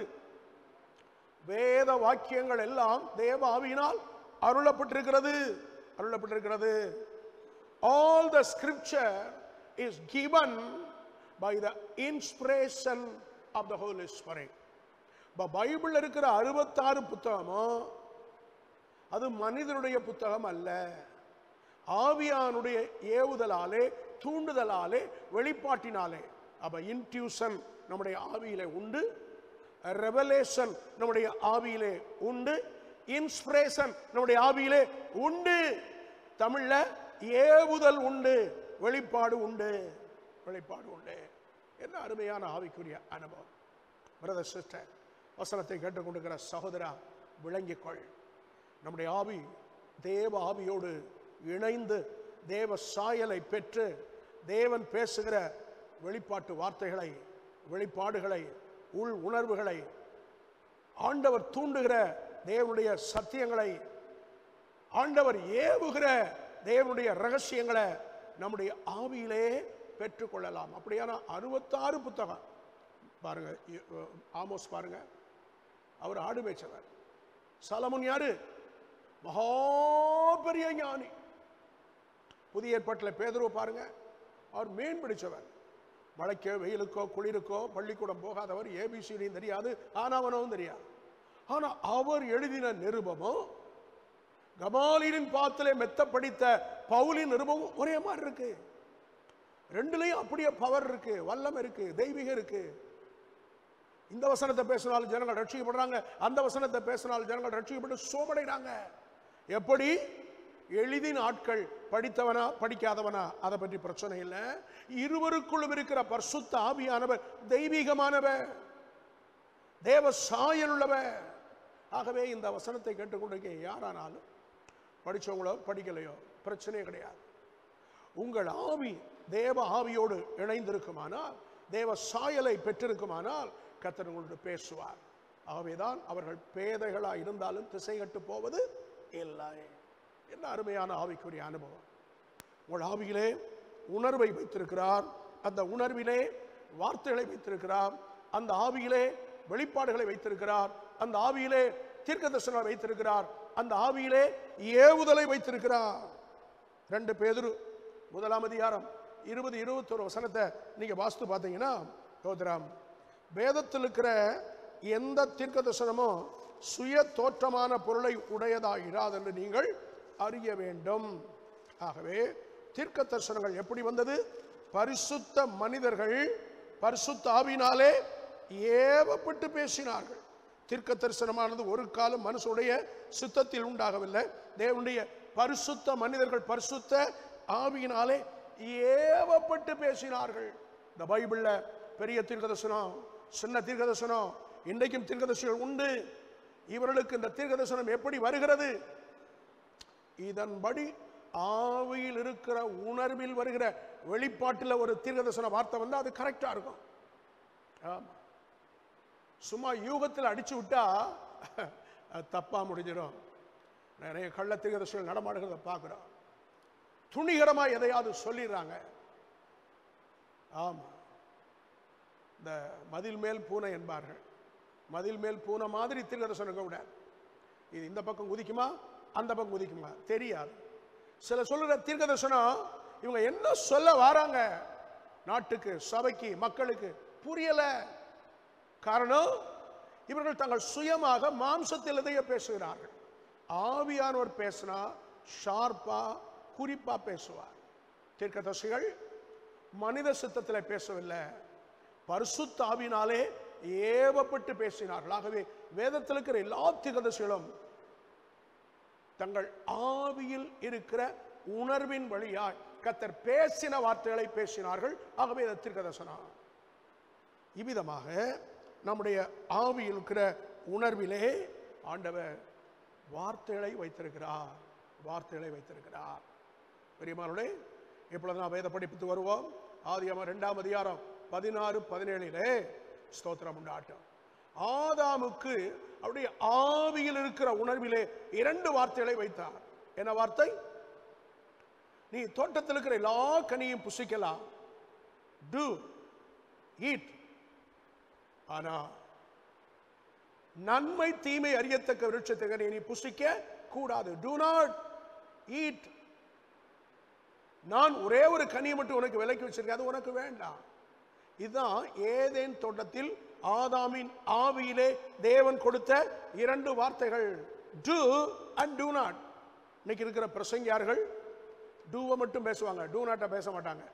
வேத வாக்கியங்கள் எல்லாம் தேவ ஆவியினால் அருளப்பட்டிருக்கிறது அருளப்பட்டிருக்கிறது all the scripture is given by the inspiration of the holy spirit இப்போ பைபிள் இருக்கிற அறுபத்தாறு புத்தகமும் அது மனிதனுடைய புத்தகம் அல்ல ஆவியானுடைய ஏவுதலாலே தூண்டுதலாலே வெளிப்பாட்டினாலே அப்ப இன்ட்யூஷன் நம்முடைய ஆவியிலே உண்டு ரெவலேஷன் நம்முடைய ஆவியிலே உண்டு இன்ஸ்பிரேஷன் நம்முடைய ஆவியிலே உண்டு தமிழ்ல ஏவுதல் உண்டு வெளிப்பாடு உண்டு வெளிப்பாடு உண்டு என்ன அருமையான ஆவிக்குரிய அனுபவம் பிரதர் சிஸ்டர் வசனத்தை கேட்டுக்கொண்டிருக்கிற சகோதரா விளங்கிக் கொள் நம்முடைய ஆவி தேவ ஆவியோடு இணைந்து தேவ சாயலை பெற்று தேவன் பேசுகிற வெளிப்பாட்டு வார்த்தைகளை வெளிப்பாடுகளை உள் உணர்வுகளை ஆண்டவர் தூண்டுகிற தேவனுடைய சத்தியங்களை ஆண்டவர் ஏவுகிற தேவனுடைய ரகசியங்களை நம்முடைய ஆவியிலே பெற்றுக்கொள்ளலாம் அப்படியான அறுபத்தாறு புத்தகம் பாருங்க இ- ஆமோஸ் பாருங்க அவர் ஆடு மேய்ச்சவர் சலமுன் யாரு மகா பெரிய ஞானி புதிய ஏற்பாட்டில் பேதுருவை பாருங்க அவர் மீன் பிடிச்சவர் மழைக்கோ வெயிலுக்கோ குளிருக்கோ பள்ளிக்கூடம் போகாதவர் ஏபிசிடியும் தெரியாது ஆனாவனவும் தெரியாது ஆனா அவர் எழுதின நிருபமும் கமாலியின் பாத்திலே மெத்த படித்த பவுலின் நிருபமும் ஒரே மாதிரி இருக்கு ரெண்டுலயும் அப்படியே பவர் இருக்கு வல்லம் இருக்கு தெய்வீகம் இருக்கு இந்த வசனத்தை பேசினால் ஜனங்கள் ரட்சிக்கப்படுறாங்க அந்த வசனத்தை பேசினால் ஜனங்கள் ரட்சிக்கப்பட்டு சோமடைகிறாங்க எப்படி எளிதின் ஆட்கள் படித்தவனா படிக்காதவனா அதை பற்றி பிரச்சனை இல்லை இருவருக்குள்ளும் இருக்கிற பரிசுத்த ஆவியானவர் தெய்வீகமானவர் தேவ சாயலுள்ளவர் ஆகவே இந்த வசனத்தை கேட்டுக்கொண்டிருக்க யாரானாலும் படிச்சவங்களோ படிக்கலையோ பிரச்சனையே கிடையாது உங்கள் ஆவி தேவ ஆவியோடு இணைந்திருக்குமானால் தேவ சாயலை பெற்றிருக்குமானால் கர்த்தர் உங்களோடு பேசுவார் ஆகவேதான் அவர்கள் பேதைகளாக இருந்தாலும் திசை கட்டு போவது இல்லை என்ன அருமையான ஆவிக்குரிய அனுபவம் உங்கள் ஆவியிலே உணர்வை வைத்திருக்கிறார் அந்த உணர்விலே வார்த்தைகளை வைத்திருக்கிறார் அந்த ஆவியிலே வெளிப்பாடுகளை வைத்திருக்கிறார் அந்த ஆவியிலே தீர்க்க தரிசனம் வைத்திருக்கிறார் அந்த ஆவியிலே ஏவுதலை வைத்திருக்கிறார் ரெண்டு பேதுரு முதலாம் அதிகாரம் இருபது இருபத்தொரு வசனத்தை நீங்க வாஸ்து பார்த்தீங்கன்னா யோதராம் வேதத்தில் இருக்கிற எந்த தீர்க்க தரிசனமும் சுய தோற்றமான பொருளை உடையதாக இராது என்று நீங்கள் அறிய வேண்டும் ஆகவே தீர்க்க தரிசனங்கள் எப்படி வந்தது பரிசுத்த மனிதர்கள் பரிசுத்த ஆவினாலே ஏவப்பட்டு பேசினார்கள் தீர்க்க தரிசனமானது ஒரு காலம் மனுஷனுடைய சித்தத்தில் உண்டாகவில்லை தேவனுடைய பரிசுத்த மனிதர்கள் பரிசுத்த ஆவியினாலே ஏவப்பட்டு பேசினார்கள் இந்த பைபிள்ல பெரிய தீர்க்கதர்சனம் சின்ன தீர்க்கதர்சனம் இன்றைக்கும் தீர்க்கதர்சிகள் உண்டு இவர்களுக்கு இந்த தீர்க்கதர்சனம் எப்படி வருகிறது இதன்படி ஆவியில் இருக்கிற உணர்வில் வருகிற வெளிப்பாட்டில் ஒரு தீர்க்கதர்சன வார்த்தை வந்து அது கரெக்டா இருக்கும் ஆமா சும்மா யூகத்தில் அடிச்சு விட்டா அது தப்பா முடிஞ்சிடும் நிறைய கள்ள தீர்க்கதர்சிகள் நடமாடுகிறத பார்க்குறோம் துணிகரமா எதையாவது சொல்லிடுறாங்க ஆமா இந்த மதில் மேல் பூனை என்பார்கள் மதில் மேல் பூனை மாதிரி தீர்க்கதர்சனம் கூட இது இந்த பக்கம் குதிக்குமா அந்த பக்கம் குதிக்குமா தெரியாது சில சொல்லுற தீர்க்கதர்சனம் இவங்க என்ன சொல்ல வராங்க நாட்டுக்கு சபைக்கு மக்களுக்கு புரியல காரணம் இவர்கள் தங்கள் சுயமாக மாம்சத்தில் எதையோ பேசுகிறார்கள் ஆவியானவர் பேசினா ஷார்ப்பா குறிப்பா பேசுவார் தீர்க்கதர்சிகள் மனித சித்தத்தில் பேசவில்லை பரிசுத்த ஆவினாலே ஏவப்பட்டு பேசினார்கள் ஆகவே வேதத்தில் இருக்கிற எல்லா தீர்க்கதர்சிகளும் தங்கள் ஆவியில் இருக்கிற உணர்வின் வழியாய் கத்தர் பேசின வார்த்தைகளை பேசினார்கள் ஆகவே இது தீர்க்கதர்சனம் இவ்விதமாக நம்முடைய ஆவியில் இருக்கிற உணர்விலே ஆண்டவர் வார்த்தைகளை வைத்திருக்கிறார் வார்த்தைகளை வைத்திருக்கிறார் பெரியமானே இப்பொழுது நாம் வேத படிப்புக்கு வருவோம் ஆதியாம இரண்டாம் அதிகாரம் பதினாறு பதினேழிலே ஸ்தோத்திரம் உண்டாட்டம் ஆதாமுக்கு அவருடைய ஆவியில் இருக்கிற உணர்விலே இரண்டு வார்த்தைகளை வைத்தார் என்ன வார்த்தை நீ தோட்டத்தில் இருக்கிற எல்லா கனியும் புசிக்கலாம் டு ஈட் ஆனா நன்மை தீமை அறியத்தக்க விருட்சத்தை கனியை நீ புசிக்க கூடாது டு நாட் ஈட் நான் ஒரே ஒரு கனியை மட்டும் உனக்கு விலைக்கு வச்சிருக்கேன் அது உனக்கு வேண்டாம் இதுதான் ஏதேன் தோட்டத்தில் ஆதாமின் ஆவியிலே தேவன் கொடுத்த இரண்டு வார்த்தைகள் டு அண்ட் do நாட் இன்னைக்கு இருக்கிற பிரசங்கியார்கள் டூவை மட்டும் பேசுவாங்க டூ நாட்டை பேச மாட்டாங்க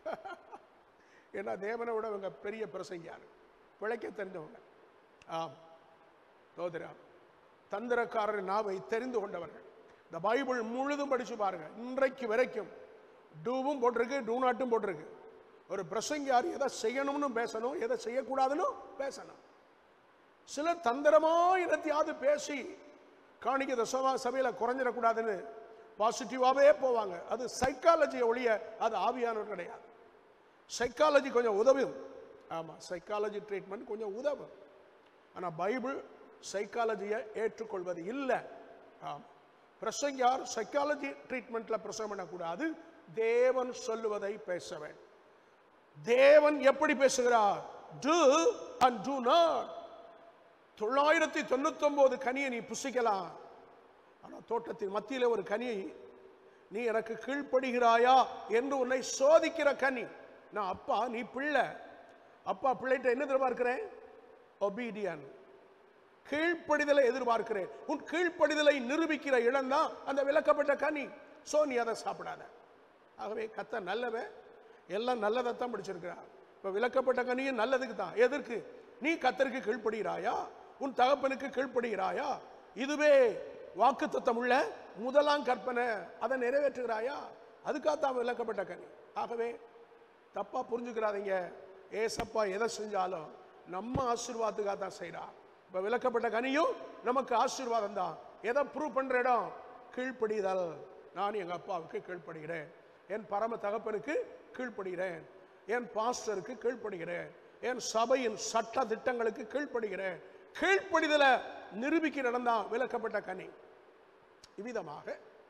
ஏன்னா தேவனை விட இவங்க பெரிய பிரசங்கியார் பிழைக்க தெரிந்தவங்க ஆம் தோதிராம் தந்திரக்காரர் நாவை தெரிந்து கொண்டவர்கள் இந்த பைபிள் முழுதும் படிச்சு பாருங்க இன்றைக்கு வரைக்கும் டூவும் போட்டிருக்கு டூ நாட்டும் போட்டிருக்கு ஒரு பிரசங்கியார் எதை செய்யணும்னு பேசணும் எதை செய்யக்கூடாதுன்னு பேசணும் சிலர் தந்திரமா என்னத்தையாவது பேசி காணிக்க தசமா சபையில குறைஞ்சிடக்கூடாதுன்னு பாசிட்டிவாவே போவாங்க அது சைக்காலஜியை ஒழிய அது ஆவியானவர் கிடையாது சைக்காலஜி கொஞ்சம் உதவும் ஆமா சைக்காலஜி ட்ரீட்மெண்ட் கொஞ்சம் உதவும் ஆனா பைபிள் சைக்காலஜியை ஏற்றுக்கொள்வது இல்லை ஆமா பிரசங்கியார் சைக்காலஜி ட்ரீட்மெண்ட்ல பிரசவம் பண்ணக்கூடாது தேவன் சொல்லுவதை பேச வேண்டும் தேவன் எப்படி பேசுகிறார் do and do not தொள்ளாயிரத்தி தொண்ணூத்தி ஒன்பது கனியை நீ புசிக்கலாம் ஆனா தோட்டத்தின் மத்தியில ஒரு கனி நீ எனக்கு கீழ்ப்படுகிறாயா என்று உன்னை சோதிக்கிற கனி நான் அப்பா நீ பிள்ளை அப்பா பிள்ளைகிட்ட என்ன எதிர்பார்க்கிறேன் ஒபீடியன் கீழ்ப்படிதலை எதிர்பார்க்கிறேன் உன் கீழ்ப்படிதலை நிரூபிக்கிற இடம் தான் அந்த விளக்கப்பட்ட கனி சோ நீ அதை சாப்பிடாத ஆகவே கத்த நல்லவன் எல்லாம் நல்லதைத்தான் பிடிச்சிருக்கிறார் இப்ப விளக்கப்பட்ட கனியும் நல்லதுக்கு தான் எதற்கு நீ கத்தருக்கு கீழ்ப்படுகிறாயா உன் தகப்பனுக்கு கீழ்ப்படுகிறாயா இதுவே வாக்குத்தத்தம் உள்ள முதலாம் கற்பனை அதை நிறைவேற்றுகிறாயா அதுக்காகத்தான் விளக்கப்பட்ட கனி ஆகவே தப்பா புரிஞ்சுக்கிறாதீங்க ஏசப்பா எதை செஞ்சாலும் நம்ம ஆசீர்வாதத்துக்காக தான் செய்கிறார் இப்ப விளக்கப்பட்ட கனியும் நமக்கு ஆசீர்வாதம் தான் எதை ப்ரூவ் பண்ற இடம் கீழ்ப்படிதல் நான் எங்க அப்பாவுக்கு கீழ்ப்படுகிறேன் என் பரம தகப்பனுக்கு கீழ்ப்படுகிறேன் என் பாஸ்டருக்கு கீழ்ப்படுகிறேன் என் சபையின் சட்ட திட்டங்களுக்கு கீழ்ப்படுகிறேன் கீழ்ப்படிதலை நிரூபிக்க நடந்தான் விளக்கப்பட்ட கனி இவ்விதமாக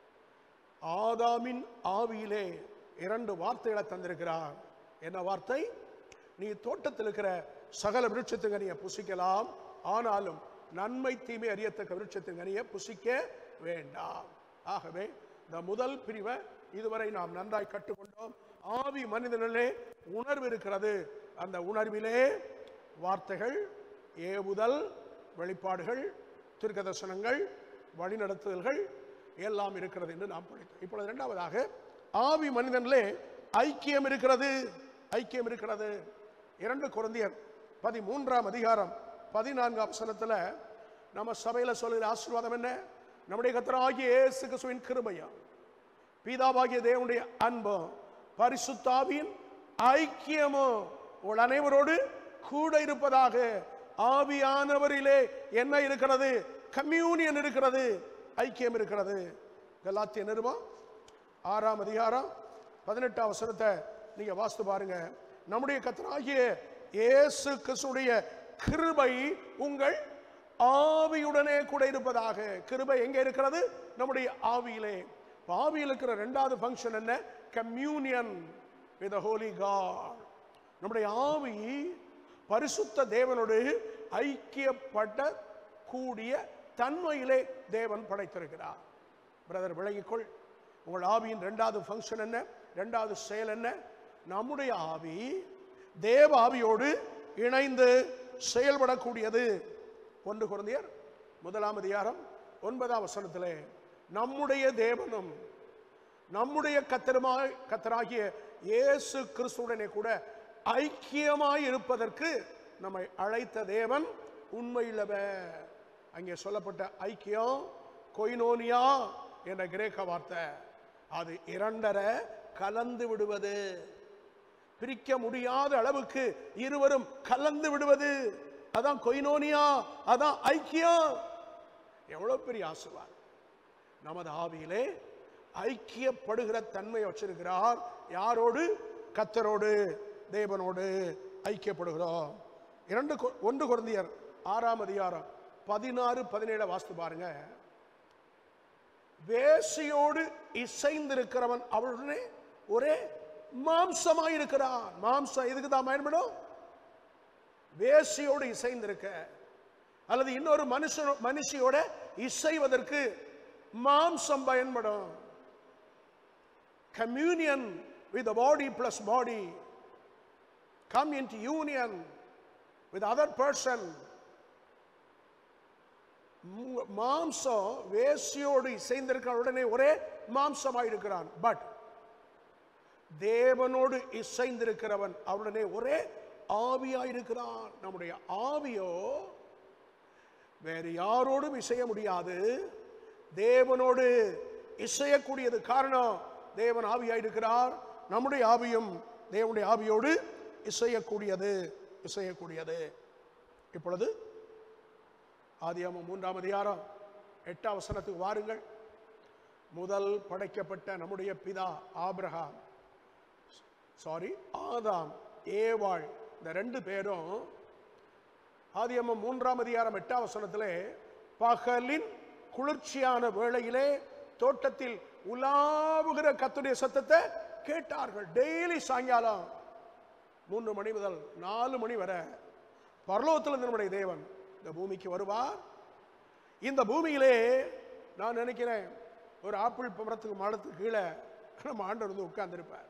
ஆதாமின் ஆவியிலே இரண்டு வார்த்தைகளை தந்திருக்கிறார் என்ன வார்த்தை நீ தோட்டத்தில் இருக்கிற சகல விருட்சத்துக்கு நீ புசிக்கலாம் ஆனாலும் நன்மை தீமை அறியத்தக்க விருட்சத்தின் கனியை புசிக்க வேண்டாம் ஆகவே இந்த முதல் பிரிவை இதுவரை நாம் நன்றாய் கற்றுக்கொண்டோம் ஆவி மனிதனிலே உணர்வு இருக்கிறது அந்த உணர்விலே வார்த்தைகள் ஏவுதல் வெளிப்பாடுகள் தீர்க்கதர்சனங்கள் வழிநடத்துதல்கள் எல்லாம் இருக்கிறது என்று நாம் படித்தோம் இப்பொழுது இரண்டாவதாக ஆவி மனிதனிலே ஐக்கியம் இருக்கிறது ஐக்கியம் இருக்கிறது இரண்டு குழந்தையர் பதிமூன்றாம் அதிகாரம் பதினான்காம் வசனத்துல நம்ம சபையில சொல்லுகிற ஆசீர்வாதம் என்ன நம்முடைய கத்தராகிய இயேசு கிறிஸ்துவின் கிருபையா பிதாவாகிய தேவனுடைய அன்பும் பரிசுத்தாவியின் ஐக்கியமும் உங்கள் அனைவரோடு கூட இருப்பதாக ஆவியானவரிலே என்ன இருக்கிறது கம்யூனியன் இருக்கிறது ஐக்கியம் இருக்கிறது கலாத்திய நிருபம் ஆறாம் அதிகாரம் பதினெட்டாம் வசனத்தை நீங்க வாசித்து பாருங்க நம்முடைய கத்தராகிய இயேசு கிறிஸ்துடைய கிருபை உங்கள் ஆவியுடனே கூட இருப்பதாக கிருபை எங்க இருக்கிறது நம்முடைய ஆவியிலே இப்ப ஆவியில் இருக்கிற ரெண்டாவது ஃபங்க்ஷன் என்ன கம்யூனியன் வித் ஹோலி காட் நம்முடைய ஆவி பரிசுத்த தேவனோடு ஐக்கியப்பட்ட கூடிய தன்மையிலே தேவன் படைத்திருக்கிறார் பிரதர் விளங்கிக்கொள் உங்கள் ஆவியின் ரெண்டாவது ஃபங்க்ஷன் என்ன ரெண்டாவது செயல் என்ன நம்முடைய ஆவி தேவ ஆவியோடு இணைந்து செயல்படக்கூடியது ஒன்று குழந்தையர் முதலாம் அதிகாரம் ஒன்பதாம் வசனத்திலே நம்முடைய தேவனும் நம்முடைய கத்தருமாய் கத்தராகிய இயேசு கிறிஸ்துடனே கூட ஐக்கியமாய் இருப்பதற்கு நம்மை அழைத்த தேவன் உண்மையுள்ளவர் அங்கே சொல்லப்பட்ட ஐக்கியம் கொய்னோனியா என்ற கிரேக்க வார்த்தை அது இரண்டரை கலந்து விடுவது பிரிக்க முடியாத அளவுக்கு இருவரும் கலந்து விடுவது அதான் கொய்னோனியா அதான் ஐக்கியம் எவ்வளவு பெரிய ஆசீர்வாதம் நமது ஆவியிலே ஐக்கியப்படுகிற தன்மை வச்சிருக்கிறார் யாரோடு கத்தரோடு தேவனோடு ஐக்கியப்படுகிறோம் இரண்டு கொ- ஒன்று குழந்தையர் ஆறாம் அதிகாரம் பதினாறு பதினேழு வாஸ்து பாருங்க வேசியோடு இசைந்திருக்கிறவன் அவளுடனே ஒரே மாம்சமாய் இருக்கிறான் மாம்சம் இதுக்கு தான் பயன்படும் வேசியோடு இசைந்திருக்க அல்லது இன்னொரு மனுஷன் மனுஷியோட இசைவதற்கு மாம்சம் பயன்படும் communion with body plus body come into union with other person மாம்சம் வேசியோடு இசைந்திருக்கிற உடனே ஒரே மாம்சமாய் இருக்கிறான் பட் தேவனோடு இசைந்திருக்கிறவன் அவருடனே ஒரே ஆவியாயிருக்கிறான் நம்முடைய ஆவியோ வேறு யாரோடும் இசைய முடியாது தேவனோடு இசையக்கூடியது காரணம் தேவன் ஆவியாயிருக்கிறார் நம்முடைய ஆவியும் தேவனுடைய ஆவியோடு இசையக்கூடியது இசையக்கூடியது இப்பொழுது ஆதியாமம் மூன்றாம் அதிகாரம் எட்டாம் வசனத்துக்கு வாருங்கள் முதல் படைக்கப்பட்ட நம்முடைய பிதா ஆபிரகாம் சாரி ஆதாம் ஏவாள் இந்த ரெண்டு பேரும் ஆதியம்மம் மூன்றாம் அதிகாரம் எட்டாம் வசனத்திலே பகலின் குளிர்ச்சியான வேளையிலே தோட்டத்தில் உலாவுகிற கத்துடைய சத்தத்தை கேட்டார்கள் டெய்லி சாயங்காலம் மூன்று மணி முதல் நாலு மணி வரை பரலோகத்தில் நம்முடைய தேவன் இந்த பூமிக்கு வருவார் இந்த பூமியிலே நான் நினைக்கிறேன் ஒரு ஆப்பிள் மரத்துக்கு மரத்துக்கு கீழே நம்ம ஆண்டவர் வந்து உட்கார்ந்திருப்பார்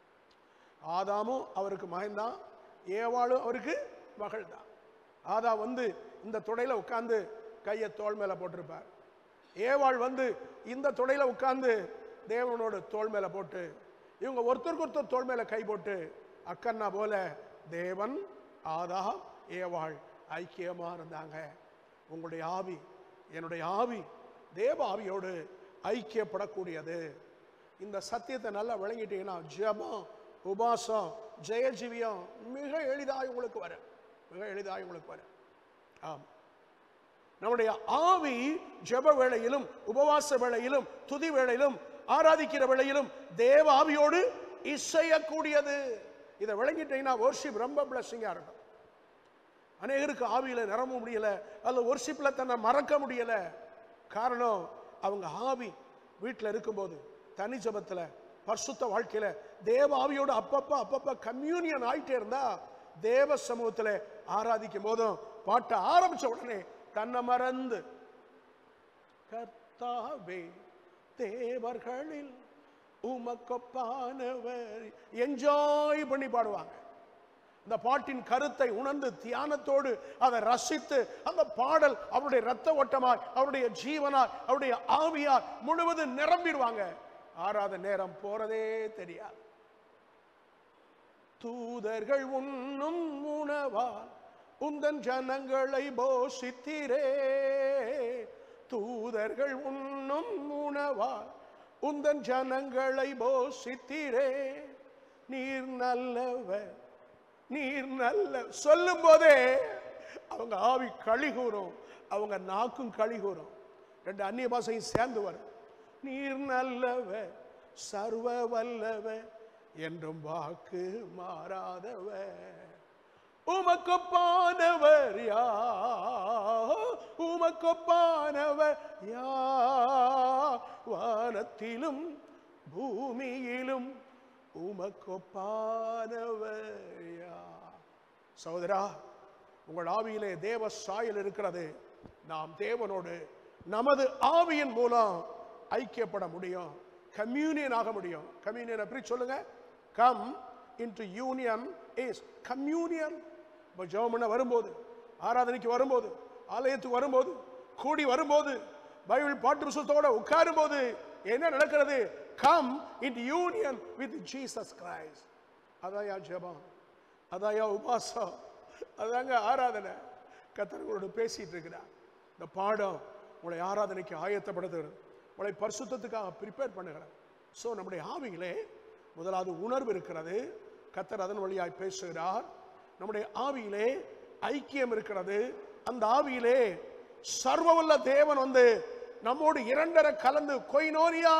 ஆதாமும் அவருக்கு மகன்தான் ஏவாளும் அவருக்கு மகள் தான் ஆதா வந்து இந்த துடையில உட்கார்ந்து கையை தோள் மேல போட்டிருப்பார் ஏவாள் வந்து இந்த துடையில உட்கார்ந்து தேவனோடு தோள் மேல போட்டு இவங்க ஒருத்தருக்கு ஒருத்தர் தோள் மேல கை போட்டு அக்கன்னா போல தேவன் ஆதா ஏவாள் ஐக்கியமா இருந்தாங்க உங்களுடைய ஆவி என்னுடைய ஆவி தேவ ஆவியோடு ஐக்கியப்படக்கூடியது இந்த சத்தியத்தை நல்லா விளங்கிட்டீங்கன்னா ஜெபம் உபாசம் ஜெயஜீவியம் மிக எளிதாக உங்களுக்கு வரும் மிக எளிதாக உங்களுக்கு வரும் ஆம் நம்முடைய ஆவி ஜெப வேளையிலும் உபவாச வேளையிலும் துதி வேளையிலும் ஆராதிக்கிற வேளையிலும் தேவ ஆவியோடு இசையக்கூடியது இதை விளங்கிட்டீங்கன்னா worship ரொம்ப பிளஸிங்காக இருக்கும் அநேகருக்கு ஆவியில நிரம்ப முடியல அல்ல ஒர்ஷிப்ல தன்னை மறக்க முடியல காரணம் அவங்க ஆவி வீட்டில் இருக்கும்போது தனி ஜபத்துல பரிசுத்த வாழ்க்கையில தேவ ஆவியோடு அப்பப்ப அப்பப்ப கம்யூனியன் ஆயிட்டே இருந்தா தேவ சமூகத்துல ஆராதிக்கும் போதும் பாட்ட ஆரம்பிச்ச உடனே தன்னை மறந்து கர்த்தாவே தேவர்களில் உமக்கொப்பானவர் என்ஜாய் பண்ணி பாடுவாங்க இந்த பாட்டின் கருத்தை உணர்ந்து தியானத்தோடு அதை ரசித்து அந்த பாடல் அவருடைய ரத்த ஓட்டமாய் அவருடைய ஜீவனாய் அவருடைய ஆவியார் முழுவதும் நிரம்பிடுவாங்க ஆறாத நேரம் போறதே தெரியாது தூதர்கள் உண்ணும் உணவால் உந்தன் ஜனங்களை போஷித்தீரே தூதர்கள் உண்ணும் உணவால் உந்தன் ஜனங்களை போஷித்தீரே நீர் நல்லவர் நீர் நல்ல சொல்லும் போதே அவங்க ஆவி கழிகூறும் அவங்க நாக்கும் கழிகூறும் ரெண்டு அந்நிய பாஷையும் சேர்ந்து வரும் நீர் நல்லவர் சர்வ வல்லவர் என்றும் வாக்கு மாறாதவர் உமக்கொப்பானவர் யா உமக்கொப்பானவர் யா வானத்திலும் பூமியிலும் உமக்கொப்பானவர் யா சகோதரா உங்கள் ஆவியிலே தேவ சாயல் இருக்கிறது நாம் தேவனோடு நமது ஆவியின் மூலம் ஐக்கியப்பட முடியும் கம்யூனியன் ஆக முடியும் கம்யூனியன் எப்படி சொல்லுங்க come into union is communion இப்போ ஜெபம் பண்ண வரும்போது ஆராதனைக்கு வரும்போது ஆலயத்துக்கு வரும்போது கூடி வரும்போது பைபிள் பாட்டு புஸ்தகத்தோட உட்காரும் போது என்ன நடக்கிறது come in union with Jesus Christ அதாயா ஜெபம் அதாயா உபாசம் அதாங்க ஆராதனை கத்தர்களோடு பேசிட்டு இருக்கிறார் இந்த பாடம் உங்களை ஆராதனைக்கு ஆயத்தப்படுத்துகிறது உங்களை பரிசுத்தத்துக்காக ப்ரிப்பேர் பண்ணுகிறார் ஸோ நம்முடைய ஆவியிலே முதலாவது உணர்வு இருக்கிறது கத்தர் அதன் வழியாய் பேசுகிறார் நம்முடைய ஆவியிலே ஐக்கியம் இருக்கிறது அந்த ஆவியிலே சர்வவல்ல தேவன் வந்து நம்மோடு இரண்டரை கலந்து கொய்னோரியா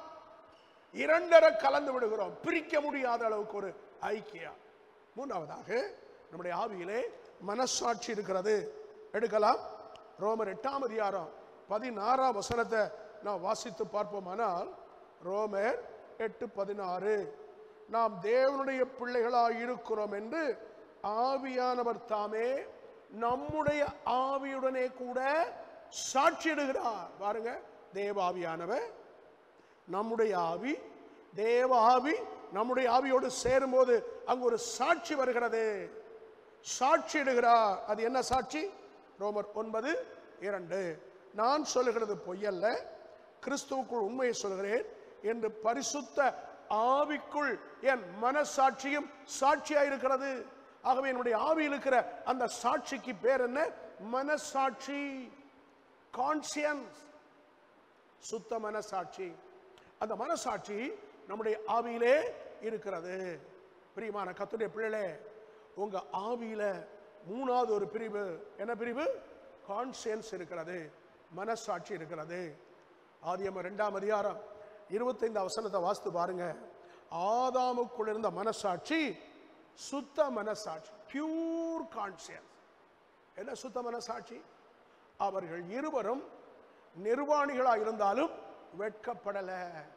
இரண்டரை கலந்து விடுகிறோம் பிரிக்க முடியாத அளவுக்கு ஒரு ஐக்கியம் மூன்றாவதாக நம்முடைய ஆவியிலே மனசாட்சி இருக்கிறது எடுக்கலாம் ரோமர் எட்டாம் அதிகாரம் பதினாறாம் வசனத்தை நாம் வாசித்து பார்ப்போமானால் ரோமர் எட்டு பதினாறு நாம் தேவனுடைய பிள்ளைகளாய் இருக்கிறோம் என்று ஆவியானவர் தாமே நம்முடைய ஆவியுடனே கூட சாட்சியிடுகிறார் பாருங்க தேவ ஆவியானவர் நம்முடைய ஆவி தேவ ஆவி நம்முடைய ஆவியோடு சேரும்போது அங்கு ஒரு சாட்சி வருகிறது சாட்சியிடுகிறார் அது என்ன சாட்சி ரோமர் ஒன்பது இரண்டு நான் சொல்லுகிறது பொய்யல்ல கிறிஸ்துவுக்குள் உண்மையை சொல்கிறேன் என்று பரிசுத்த ஆவிக்குள் என் மனசாட்சியும் சாட்சியாயிருக்கிறது ஆகவே என்னுடைய ஆவியில் இருக்கிற அந்த சாட்சிக்கு பேர் என்ன மனசாட்சி கான்சியன்ஸ் சுத்த மனசாட்சி அந்த மனசாட்சி நம்முடைய ஆவியிலே இருக்கிறது பிரியமான கத்துடைய பிள்ளைகளே உங்க ஆவியில மூணாவது ஒரு பிரிவு என்ன பிரிவு கான்சியன்ஸ் இருக்கிறது மனசாட்சி இருக்கிறது ஆதியம ரெண்டாம் அதிகாரம் இருபத்தைந்து வசனத்தை வாசித்து பாருங்க ஆதாமுக்குள் இருந்த மனசாட்சி சுத்த மனசாட்சி பியூர் கான்சியன்ஸ் என்ன சுத்த மனசாட்சி அவர்கள் இருவரும் நிர்வாணிகளாக இருந்தாலும் வெட்கப்படல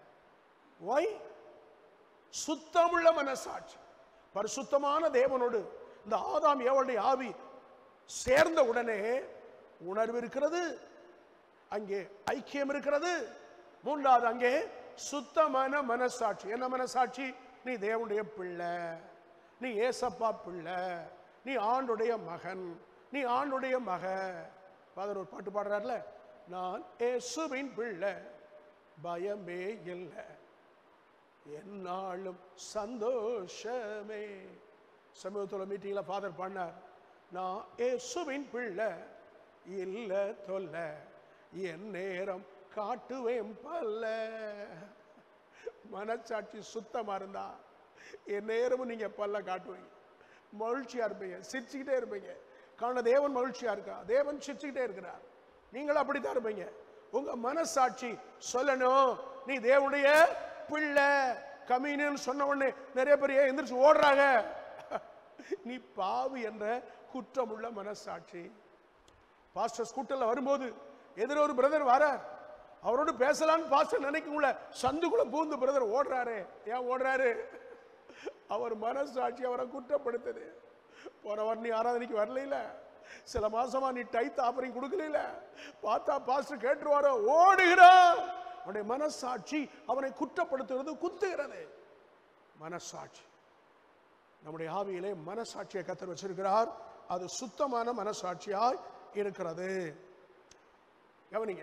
ஒய் சுத்தமுள்ள மனசாட்சி பரிசுத்தமான தேவனோடு இந்த ஆதாம் ஏவளுடைய ஆவி சேர்ந்த உடனே உணர்வு இருக்கிறது அங்கே ஐக்கியம் இருக்கிறது மூன்றாவது அங்கே சுத்தமான மனசாட்சி என்ன மனசாட்சி நீ தேவனுடைய பிள்ளை நீ ஏசப்பா பிள்ளை நீ ஆண்டுடைய மகன் நீ ஆண்டுடைய மக ஃபாதர் ஒரு பாட்டு பாடுறாருல நான் ஏசுவின் பிள்ளை பயமே இல்லை என்னாலும் சந்தோஷமே சமூகத்தில் மீட்டிங்கில் ஃபாதர் பண்ணார் நான் ஏசுவின் பிள்ளை இல்ல தொல்ல என் நேரம் காட்டுவேன் பல்ல மனச்சாட்சி சுத்தமா இருந்தா என் நேரமும் நீங்க பல்ல காட்டுவீங்க மகிழ்ச்சியா இருப்பீங்க சிரிச்சுக்கிட்டே இருப்பீங்க காரண தேவன் மகிழ்ச்சியா இருக்கா தேவன் சிரிச்சுக்கிட்டே இருக்கிறார் நீங்களும் அப்படித்தான் இருப்பீங்க உங்க மனசாட்சி சொல்லணும் நீ தேவனுடைய பிள்ளை கம்யூனியன் சொன்ன உடனே நிறைய பேர் ஏன் எந்திரிச்சு ஓடுறாங்க நீ பாவி என்ற குற்றமுள்ள மனசாட்சி பாஸ்டர் ஸ்கூட்டர்ல வரும்போது எதிர ஒரு பிரதர் வரார் அவரோடு பேசலாம்னு பாஸ்டர் நினைக்கும்ல சந்துக்குள்ள பூந்து பிரதர் ஓடுறாரு ஏன் ஓடுறாரு அவர் மனசாட்சி அவரை குற்றப்படுத்துது போன வாரம் நீ ஆராதனைக்கு வரல சில மாசமா நீ டைத் ஆஃபரிங் கொடுக்கல பார்த்தா பாஸ்டர் கேட்டுருவாரோ ஓடுகிறான் அவனுடைய மனசாட்சி அவனை குற்றப்படுத்துகிறது குத்துகிறது மனசாட்சி நம்முடைய ஆவியிலே மனசாட்சியை கத்தர் வச்சிருக்கிறார் அது சுத்தமான மனசாட்சியாய் இருக்கிறது கவனிங்க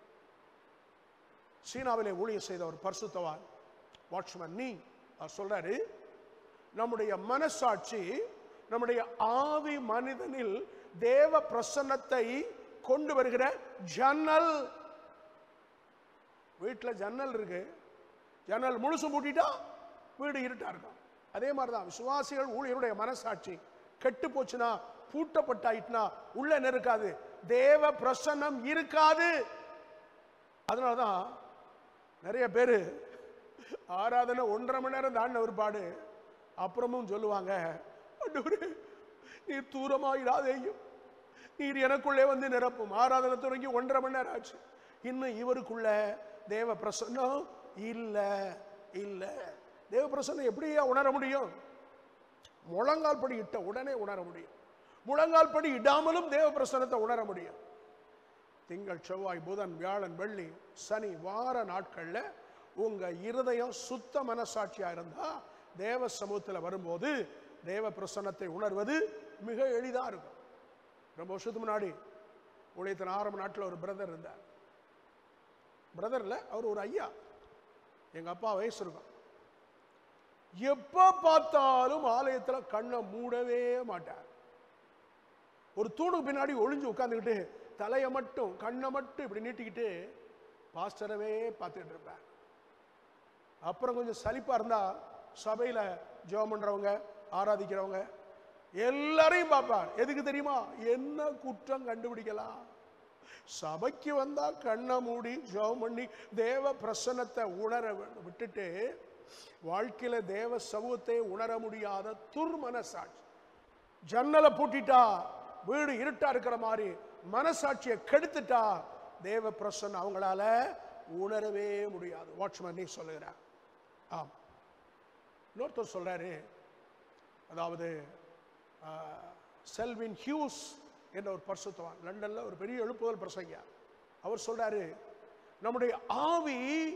சீனாவிலே ஊழியம் செய்த ஒரு பரிசுத்தவான் வாட்ச்மேன் நீ அவர் சொல்றாரு நம்முடைய மனசாட்சி நம்முடைய ஆவி மனிதனில் தேவ பிரசன்னத்தை கொண்டு வருகிற ஜன்னல் வீட்டில் ஜன்னல் இருக்கு ஜன்னல் முழுசு மூட்டிட்டா வீடு இருட்டா இருக்கும் அதே மாதிரி தான் விசுவாசிகள் ஊழியருடைய மனசாட்சி கெட்டு போச்சுன்னா பூட்டப்பட்டாயிட்டுனா உள்ள என்ன இருக்காது தேவ பிரசன்னம் இருக்காது அதனால தான் நிறைய பேர் ஆராதனை ஒன்றரை மணி நேரம் தாண்டின ஒரு பாடு அப்புறமும் சொல்லுவாங்க ஆண்டவரே நீர் தூரமாயிடாதேயும் நீர் எனக்குள்ளே வந்து நிரப்பும் ஆராதனை தொடங்கி ஒன்றரை மணி நேரம் ஆச்சு இன்னும் இவருக்குள்ள தேவ பிரசன்னம் இல்ல இல்ல தேவ பிரசன்னம் எப்படியா உணர முடியும் முழங்கால் படி இட்ட உடனே உணர முடியும் முழங்கால் படி இடாமலும் தேவ பிரசன்னத்தை உணர முடியும் திங்கள் செவ்வாய் புதன் வியாழன் வெள்ளி சனி வார நாட்கள்ல உங்க இருதயம் சுத்த மனசாட்சியா இருந்தா தேவ சமூகத்தில் வரும்போது தேவ பிரசன்னத்தை உணர்வது மிக எளிதா இருக்கும் ரொம்ப வருஷத்துக்கு முன்னாடி ஊழியத்தின் ஆரம்ப நாட்டில் ஒரு பிரதர் இருந்தார் பிரதர் இல்ல அவர் ஒரு ஐயா எங்க அப்பா வயசு இருக்கும் எப்ப பார்த்தாலும் ஆலயத்துல கண்ணை மூடவே மாட்டார் ஒரு தூணுக்கு பின்னாடி ஒளிஞ்சு உட்காந்துக்கிட்டு தலையை மட்டும் கண்ணை மட்டும் இப்படி நீட்டிக்கிட்டு பாஸ்டரவே பார்த்துட்டு இருப்பார் அப்புறம் கொஞ்சம் சலிப்பா இருந்தா சபையில ஜெபம் பண்றவங்க ஆராதிக்கிறவங்க எல்லாரையும் பார்ப்பார் எதுக்கு தெரியுமா என்ன குற்றம் கண்டுபிடிக்கலாம் சபைக்கு வந்தா கண்ணை மூடி ஜெபம் பண்ணி தேவ பிரசன்னத்தை உணர வி- விட்டுட்டு வாழ்க்கையில தேவ சமூகத்தை உணர முடியாத துர்மனசாட்சி ஜன்னலை பூட்டிட்டா வீடு இருட்டா இருக்கிற மாதிரி மனசாட்சியை கெடுத்துட்டா தேவ பிரசன்னம் அவங்களால உணரவே முடியாது வாட்ச்மேன் நீ சொல்லுகிறார் ஆம் இன்னொருத்தர் சொல்றாரு அதாவது ஆஹ், செல்வின் ஹியூஸ் என்ற ஒரு பரிசுத்தவான் லண்டன்ல ஒரு பெரிய எழுப்புதல் பிரசங்க அவர் சொல்றாரு நம்முடைய ஆவி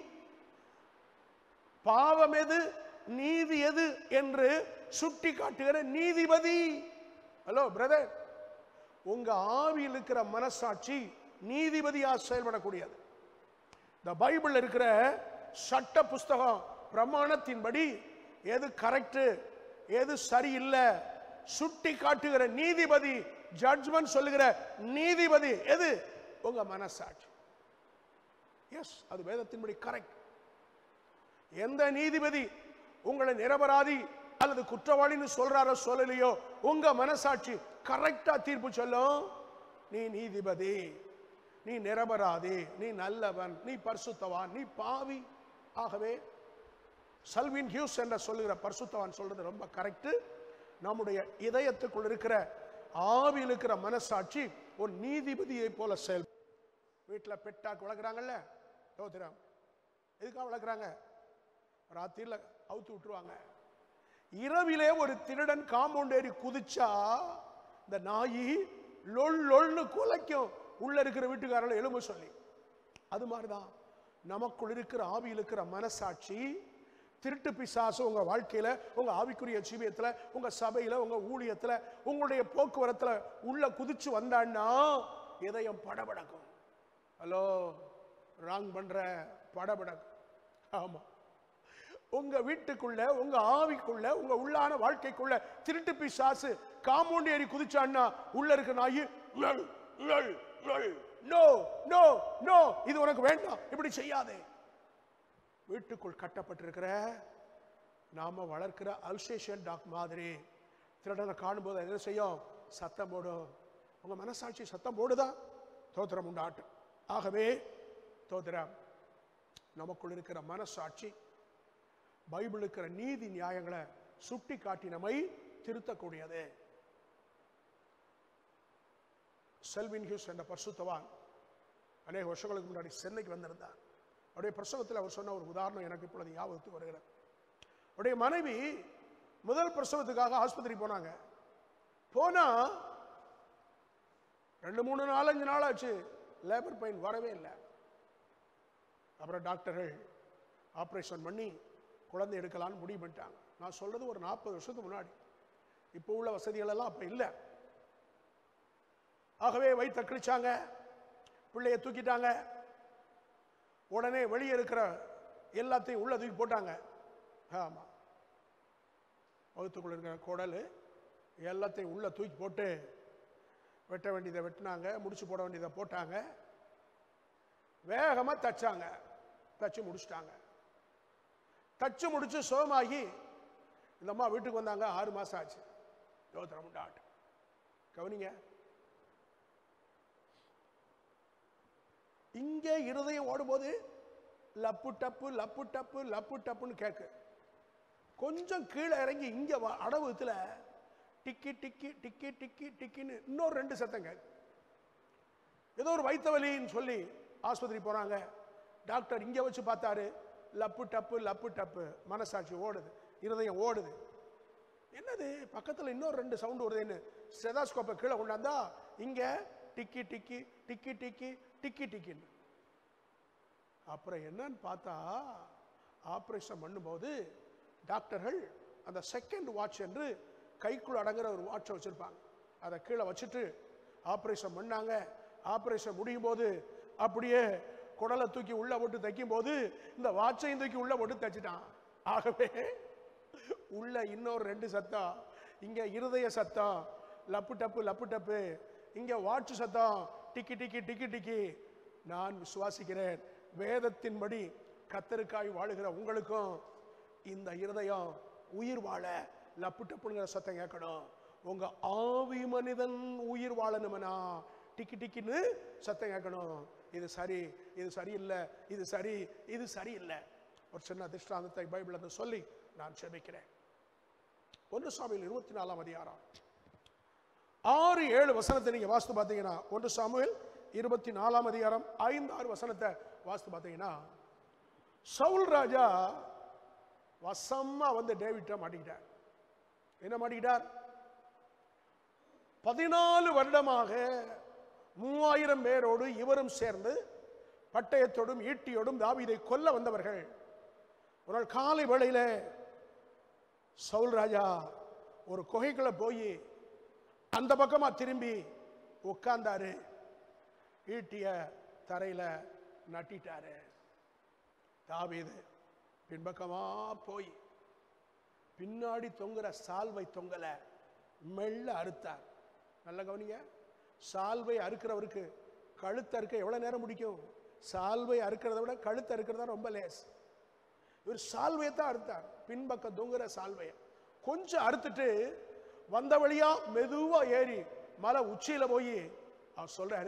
பாவம் எது நீதி எது என்று சுட்டி காட்டுகிற நீதிபதி ஹலோ பிரதர் உங்க ஆவியில் இருக்கிற மனசாட்சி நீதிபதியா செயல்படக்கூடியது இந்த பைபிள் இருக்கிற சட்ட புஸ்தகம் பிரமாணத்தின்படி எது கரெக்ட் எது சரியில்லை சுட்டி காட்டுகிற நீதிபதி ஜட்ஜ்மெண்ட் சொல்லுகிற நீதிபதி எது உங்க மனசாட்சி எஸ் அது வேதத்தின்படி கரெக்ட் எந்த நீதிபதி உங்களை நிரபராதி அல்லது குற்றவாளின்னு சொல்றாரோ சொல்லலையோ உங்க மனசாட்சி கரெக்டா தீர்ப்பு சொல்லும் நீ நீதிபதி நீ நிரபராதி நீ நல்லவன் நீ பரிசுத்தவான் நீ பாவி ஆகவே சல்வின் ஹியூஸ் என்ற சொல்லுகிற பரிசுத்தவான் சொல்றது ரொம்ப கரெக்ட் நம்முடைய இதயத்துக்குள் இருக்கிற ஆவியில் இருக்கிற மனசாட்சி ஒரு நீதிபதியை போல செயல் வீட்டில் பெட்டாக்கு வளர்க்குறாங்கல்ல யோதிராம் எதுக்காக வளர்க்குறாங்க ராத்திரில அவுத்து விட்டுருவாங்க இரவிலே ஒரு திருடன் காம்பவுண்ட் ஏறி குதிச்சா இந்த நாயி லொல் லொல்னு குலைக்கும் உள்ள இருக்கிற வீட்டுக்காரங்களை எலும்பு சொல்லி அது மாதிரிதான் நமக்குள் இருக்கிற ஆவியில் இருக்கிற மனசாட்சி திருட்டு பிசாசு உங்க வாழ்க்கையில உங்க ஆவிக்குரிய ஜீவியத்துல உங்க சபையில உங்க ஊழியத்துல உங்களுடைய போக்குவரத்துல உள்ள குதிச்சு வந்தான்னா இதயம் படபடக்கும் ஹலோ ராங் பண்ற படபடக்கும் ஆமா உங்க வீட்டுக்குள்ள உங்க ஆவிக்குள்ள உங்க உள்ளான வாழ்க்கைக்குள்ள திருட்டு பிசாசு காம்பவுண்ட் ஏறி குதிச்சான்னா உள்ள இருக்க நாயி லொல், லொல், லொல். நோ நோ நோ இது உனக்கு வேண்டாம் இப்படி செய்யாதே வீட்டுக்குள் கட்டப்பட்டிருக்கிற நாம வளர்க்கிற அல்சேஷன் டாக் மாதிரி திருடனை காணும்போது என்ன செய்யும் சத்தம் போடும் உங்க மனசாட்சி சத்தம் போடுதா தோத்திரம் உண்டாட்டும் ஆகவே தோத்திரம் நமக்குள் இருக்கிற மனசாட்சி பைபிள் இருக்கிற நீதி நியாயங்களை சுட்டி காட்டி நம்மை திருத்தக்கூடியது செல்வின் ஹியூஸ் என்ற பரிசுத்தவான் அநேக வருஷங்களுக்கு முன்னாடி சென்னைக்கு வந்திருந்தார் அவருடைய பிரசவத்தில் அவர் சொன்ன ஒரு உதாரணம் எனக்கு இப்பொழுது ஞாபகத்துக்கு வருகிறது அவருடைய மனைவி முதல் பிரசவத்துக்காக ஆஸ்பத்திரி போனாங்க போனா ரெண்டு மூணு நாலஞ்சு நாள் ஆச்சு லேபர் பெயின் வரவே இல்லை அப்புறம் டாக்டர்கள் ஆப்ரேஷன் பண்ணி குழந்தை எடுக்கலான்னு முடிவு பண்ணிட்டாங்க நான் சொல்றது ஒரு நாற்பது வருஷத்துக்கு முன்னாடி இப்போ உள்ள வசதிகள் எல்லாம் அப்போ இல்லை ஆகவே வயிற்ற கிழிச்சாங்க பிள்ளைய தூக்கிட்டாங்க உடனே வெளியே இருக்கிற எல்லாத்தையும் உள்ள தூக்கி போட்டாங்க ஆமாம் வகுத்துக்குள்ள இருக்கிற குடல் எல்லாத்தையும் உள்ள தூக்கி போட்டு வெட்ட வேண்டியதை வெட்டினாங்க முடிச்சு போட வேண்டியதை போட்டாங்க வேகமாக தச்சாங்க தச்சு முடிச்சிட்டாங்க தச்சு முடிச்சு சோமாகி இந்த அம்மா வீட்டுக்கு வந்தாங்க ஆறு மாசம் ஆச்சு யோத்திரம் உண்டாட்டு கவனிங்க இங்கே இருதயம் ஓடும்போது லப்பு டப்பு லப்பு டப்பு லப்பு டப்புன்னு கேட்கு கொஞ்சம் கீழே இறங்கி இங்க வ- அடவுத்துல டிக்கி டிக்கி டிக்கி டிக்கி டிக்கின்னு இன்னொரு ரெண்டு சத்தம் கேட்கு ஏதோ ஒரு வயித்த வலின்னு சொல்லி ஆஸ்பத்திரி போறாங்க டாக்டர் இங்க வச்சு பார்த்தாரு லப்பு டப்பு லப்பு டப்பு மனசாட்சி ஓடுது இருதயம் ஓடுது என்னது பக்கத்துல இன்னொரு ரெண்டு சவுண்ட் வருதுன்னு ஸ்டெதாஸ்கோப்பை கீழே கொண்டாந்தா இங்க டிக்கி டிக்கி டிக்கி டிக்கி டிக்கி டிக்கின்னு அப்புறம் என்னன்னு பார்த்தா ஆப்ரேஷன் பண்ணும்போது டாக்டர்கள் அந்த செகண்ட் வாட்ச் என்று கைக்குள்ள அடங்குற ஒரு வாட்சை வச்சிருப்பாங்க அதை கீழே வச்சுட்டு ஆப்ரேஷன் பண்ணாங்க ஆப்ரேஷன் முடியும் போது அப்படியே குடலை தூக்கி உள்ள போட்டு தைக்கும் போது இந்த வாட்சையும் தூக்கி உள்ள போட்டு தைச்சிட்டான் ஆகவே உள்ள இன்னொரு ரெண்டு சத்தம் இங்க இருதய சத்தம் லப்பு டப்பு லப்பு டப்பு இங்க வாட்ச் சத்தம் டிக்கி டிக்கி டிக்கி டிக்கி நான் விசுவாசிக்கிறேன் வேதத்தின்படி கத்தருக்காய் வாழுகிற உங்களுக்கும் இந்த இருதயம் உயிர் வாழ லப்பு டப்புங்கிற சத்தம் கேட்கணும் உங்க ஆவி மனிதன் உயிர் வாழணுமனா டிக்கி டிக்கின்னு சத்தம் கேட்கணும் இது சரி இது சரியில்லை இது சரி இது சரியில்லை ஒரு சின்ன அதிஷ்டாந்தத்தை பைபிள் இருந்து சொல்லி நான் செபிக்கிறேன் ஒன்று சாமியில் இருபத்தி நாலாம் அதிகாரம் ஆறு ஏழு வசனத்தை நீங்க வாசித்து பார்த்தீங்கன்னா ஒன்று சாமுவேல் இருபத்தி நாலாம் அதிகாரம் ஐந்து ஆறு வசனத்தை வாசித்து பார்த்தீங்கன்னா சவுல் ராஜா வசமா வந்து டேவிட்ட மாட்டிக்கிட்டார் என்ன மாட்டிக்கிட்டார் பதினாலு வருடமாக மூவாயிரம் பேரோடு இவரும் சேர்ந்து பட்டயத்தோடும் ஈட்டியோடும் தாவீதை கொல்ல வந்தவர்கள் ஒரு நாள் காலை வேளையில சவுல் ராஜா ஒரு குகைக்குள்ள போய் அந்த பக்கமா திரும்பி உட்கார்ந்தாரு ஈட்டிய தரையில நட்டிட்டாரு தாவீது பின்பக்கமா போய் பின்னாடி தொங்குற சால்வை தொங்கல மெல்ல அறுத்தார் நல்ல கவனிங்க சால்வை அறுக்கிறவருக்கு கழுத்து அறுக்க எவ்வளவு நேரம் முடிக்கும் சால்வை அறுக்கிறத விட கழுத்து அறுக்கிறது தான் ரொம்ப லேஸ் இவர் சால்வையை தான் அறுத்தார் பின்பக்கம் தொங்குற சால்வையை கொஞ்சம் அறுத்துட்டு வந்த வழியா மெதுவா ஏறி மலை உச்சியில போய் அவர் சொல்றாரு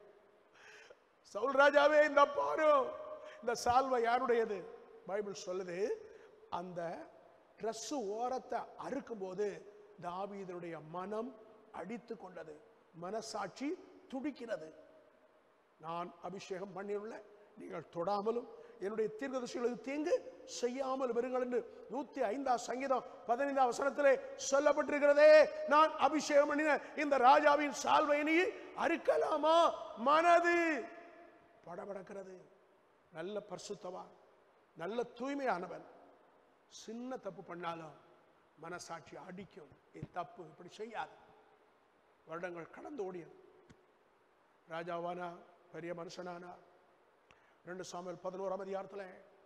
சவுல் ராஜாவே இந்த பாரு இந்த சால்வை யாருடையது பைபிள் சொல்லுது அந்த Dress ஓரத்தை அறுக்கும்போது தாவீதனுடைய மனம் அடித்து கொண்டது மனசாட்சி துடிக்கிறது நான் அபிஷேகம் பண்ணியுள்ள நீங்கள் தொடாமலும் என்னுடைய தீர்க்கதரிசிகளுக்கு தீங்கு செய்யாமல் வருங்கள் என்று நூத்தி ஐந்தாம் சங்கீதம் பதினைந்தாம் வசனத்திலே சொல்லப்பட்டிருக்கிறதே நான் அபிஷேகம் பண்ணின இந்த ராஜாவின் சால்வையினி அறுக்கலாமா மனது படபடக்கிறது நல்ல பரிசுத்தவா நல்ல தூய்மையானவன் சின்ன தப்பு பண்ணாலும் மனசாட்சி அடிக்கும் இது தப்பு இப்படி செய்யாது வருடங்கள் கடந்து ஓடியது ராஜாவானா பெரிய மனுஷனானா ரெண்டு சாமியல் பதினோராம் அதிகாரத்தில்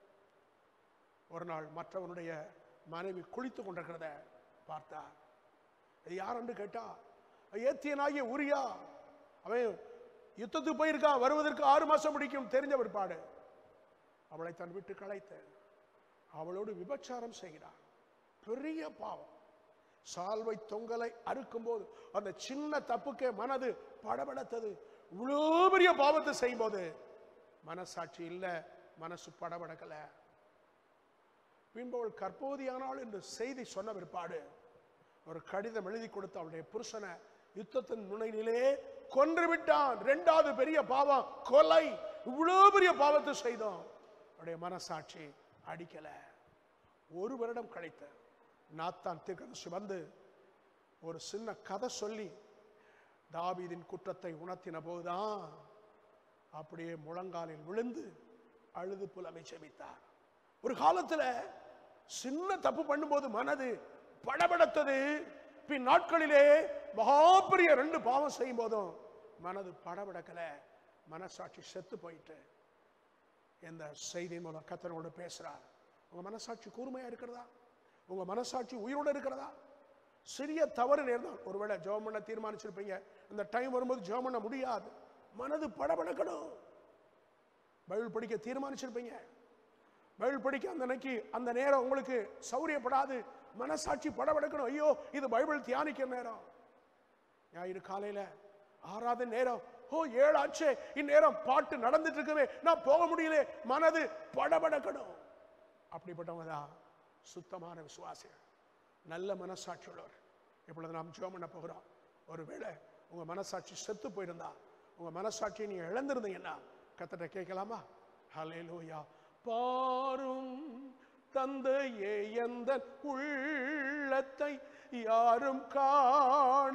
ஒரு நாள் மற்றவனுடைய மனைவி குளித்து கொண்டிருக்கிறத பார்த்தார் இது யார் என்று கேட்டா ஏத்தியனாகிய உரியா அவன் யுத்தத்துக்கு போயிருக்கான் வருவதற்கு ஆறு மாசம் பிடிக்கும் தெரிஞ்ச பிற்பாடு அவளை தன் விட்டு களைத்து அவளோடு விபச்சாரம் செய்கிறான் பெரிய பாவம் சால்வை தொங்கலை அறுக்கும்போது அந்த சின்ன தப்புக்கே மனது படபடத்தது இவ்வளோ பெரிய பாவத்தை செய்யும்போது மனசாட்சி இல்லை மனசு படபடக்கல பின்பு அவள் கற்போதியானாள் என்று செய்தி சொன்ன பிற்பாடு ஒரு கடிதம் எழுதி கொடுத்து அவளுடைய புருஷனை யுத்தத்தின் முனையிலே கொன்று விட்டான் ரெண்டாவது பெரிய பாவம் கொலை இவ்வளோ பெரிய பாவத்தை செய்தோம் அவருடைய மனசாட்சி அடிக்கல ஒரு வருடம் கழித்து நாத்தான் தீர்க்கதரிசி வந்து ஒரு சின்ன கதை சொல்லி தாவீதின் குற்றத்தை உணர்த்தின போதுதான் அப்படியே முழங்காலில் விழுந்து அழுது புலமை செபித்தார் ஒரு காலத்துல சின்ன தப்பு பண்ணும்போது மனது படபடத்தது பின் நாட்களிலே மகாபெரிய ரெண்டு பாவம் செய்யும் போதும் மனது படபடக்கல மனசாட்சி செத்து போயிட்டு இந்த செய்தியின் மூலம் கத்தனோடு பேசுறார் உங்க மனசாட்சி கூர்மையா இருக்கிறதா உங்க மனசாட்சி உயிரோட இருக்கிறதா சிறிய தவறு நேர்ந்தால் ஒருவேளை ஜெபம் பண்ண தீர்மானிச்சிருப்பீங்க இந்த டைம் வரும்போது ஜெபம் பண்ண முடியாது மனது படபடக்கணும் பைபிள் படிக்க தீர்மானிச்சிருப்பீங்க பைபிள் படிக்க அந்த அன்னைக்கு அந்த நேரம் உங்களுக்கு சௌரியப்படாது மனசாட்சி படபடக்கணும் ஐயோ இது பைபிள் தியானிக்கிற நேரம் ஞாயிறு காலையில ஆறாவது நேரம் ஓ ஏழு ஆச்சே இந்நேரம் பாட்டு நடந்துட்டு இருக்கவே நான் போக முடியல மனது படபடக்கணும் அப்படிப்பட்டவங்க தான் சுத்தமான விசுவாசிகள் நல்ல மனசாட்சி உள்ளவர் இப்பொழுது நாம் ஜெபம் பண்ண போகிறோம் ஒருவேளை உங்க மனசாட்சி செத்து போயிருந்தா உங்க மனசாட்சியை நீங்க இழந்திருந்தீங்கன்னா கத்தட்ட கேட்கலாமா ஹalleluya பாரும் தந்தையே எந்த உள்ளத்தை யாரும் காண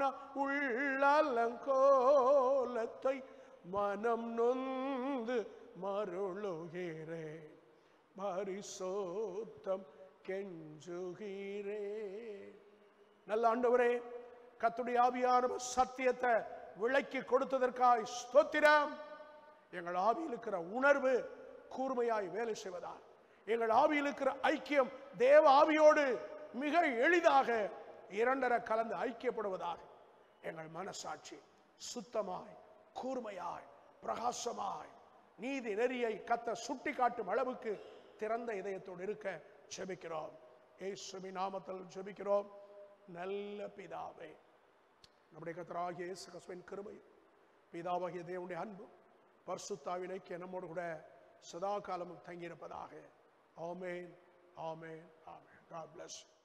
உள்ளலங்கோலத்தை மனம் நொந்து மருளுகிறேன் பரிசோத்தம் கெஞ்சுகிறேன் நல்ல ஆண்டவரே கத்துடைய ஆவியான சத்தியத்தை விளக்கி கொடுத்ததற்காய் ஸ்தோத்திரம் எங்கள் ஆவியில் இருக்கிற உணர்வு கூர்மையாய் வேலை செய்வதால் எங்கள் ஆவியில் இருக்கிற ஐக்கியம் தேவ ஆவியோடு மிக எளிதாக இரண்டர கலந்து ஐக்கியப்படுவதாக எங்கள் மனசாட்சி சுத்தமாய் கூர்மையாய் பிரகாசமாய் நீதி நெறியை கத்த சுட்டி காட்டும் அளவுக்கு திறந்த இதயத்தோடு இருக்க ஜெபிக்கிறோம் ஏசுமி நாமத்தில் ஜெபிக்கிறோம் நல்ல பிதாவே நம்முடைய கத்தராகிய இயேசு கிறிஸ்துவின் கிருபை பிதாவாகிய தேவனுடைய அன்பு பரிசுத்தாவின் ஐக்கிய நம்மோடு கூட சதா காலமும் தங்கியிருப்பதாக ஆமென் ஆமென் ஆமென் God bless you.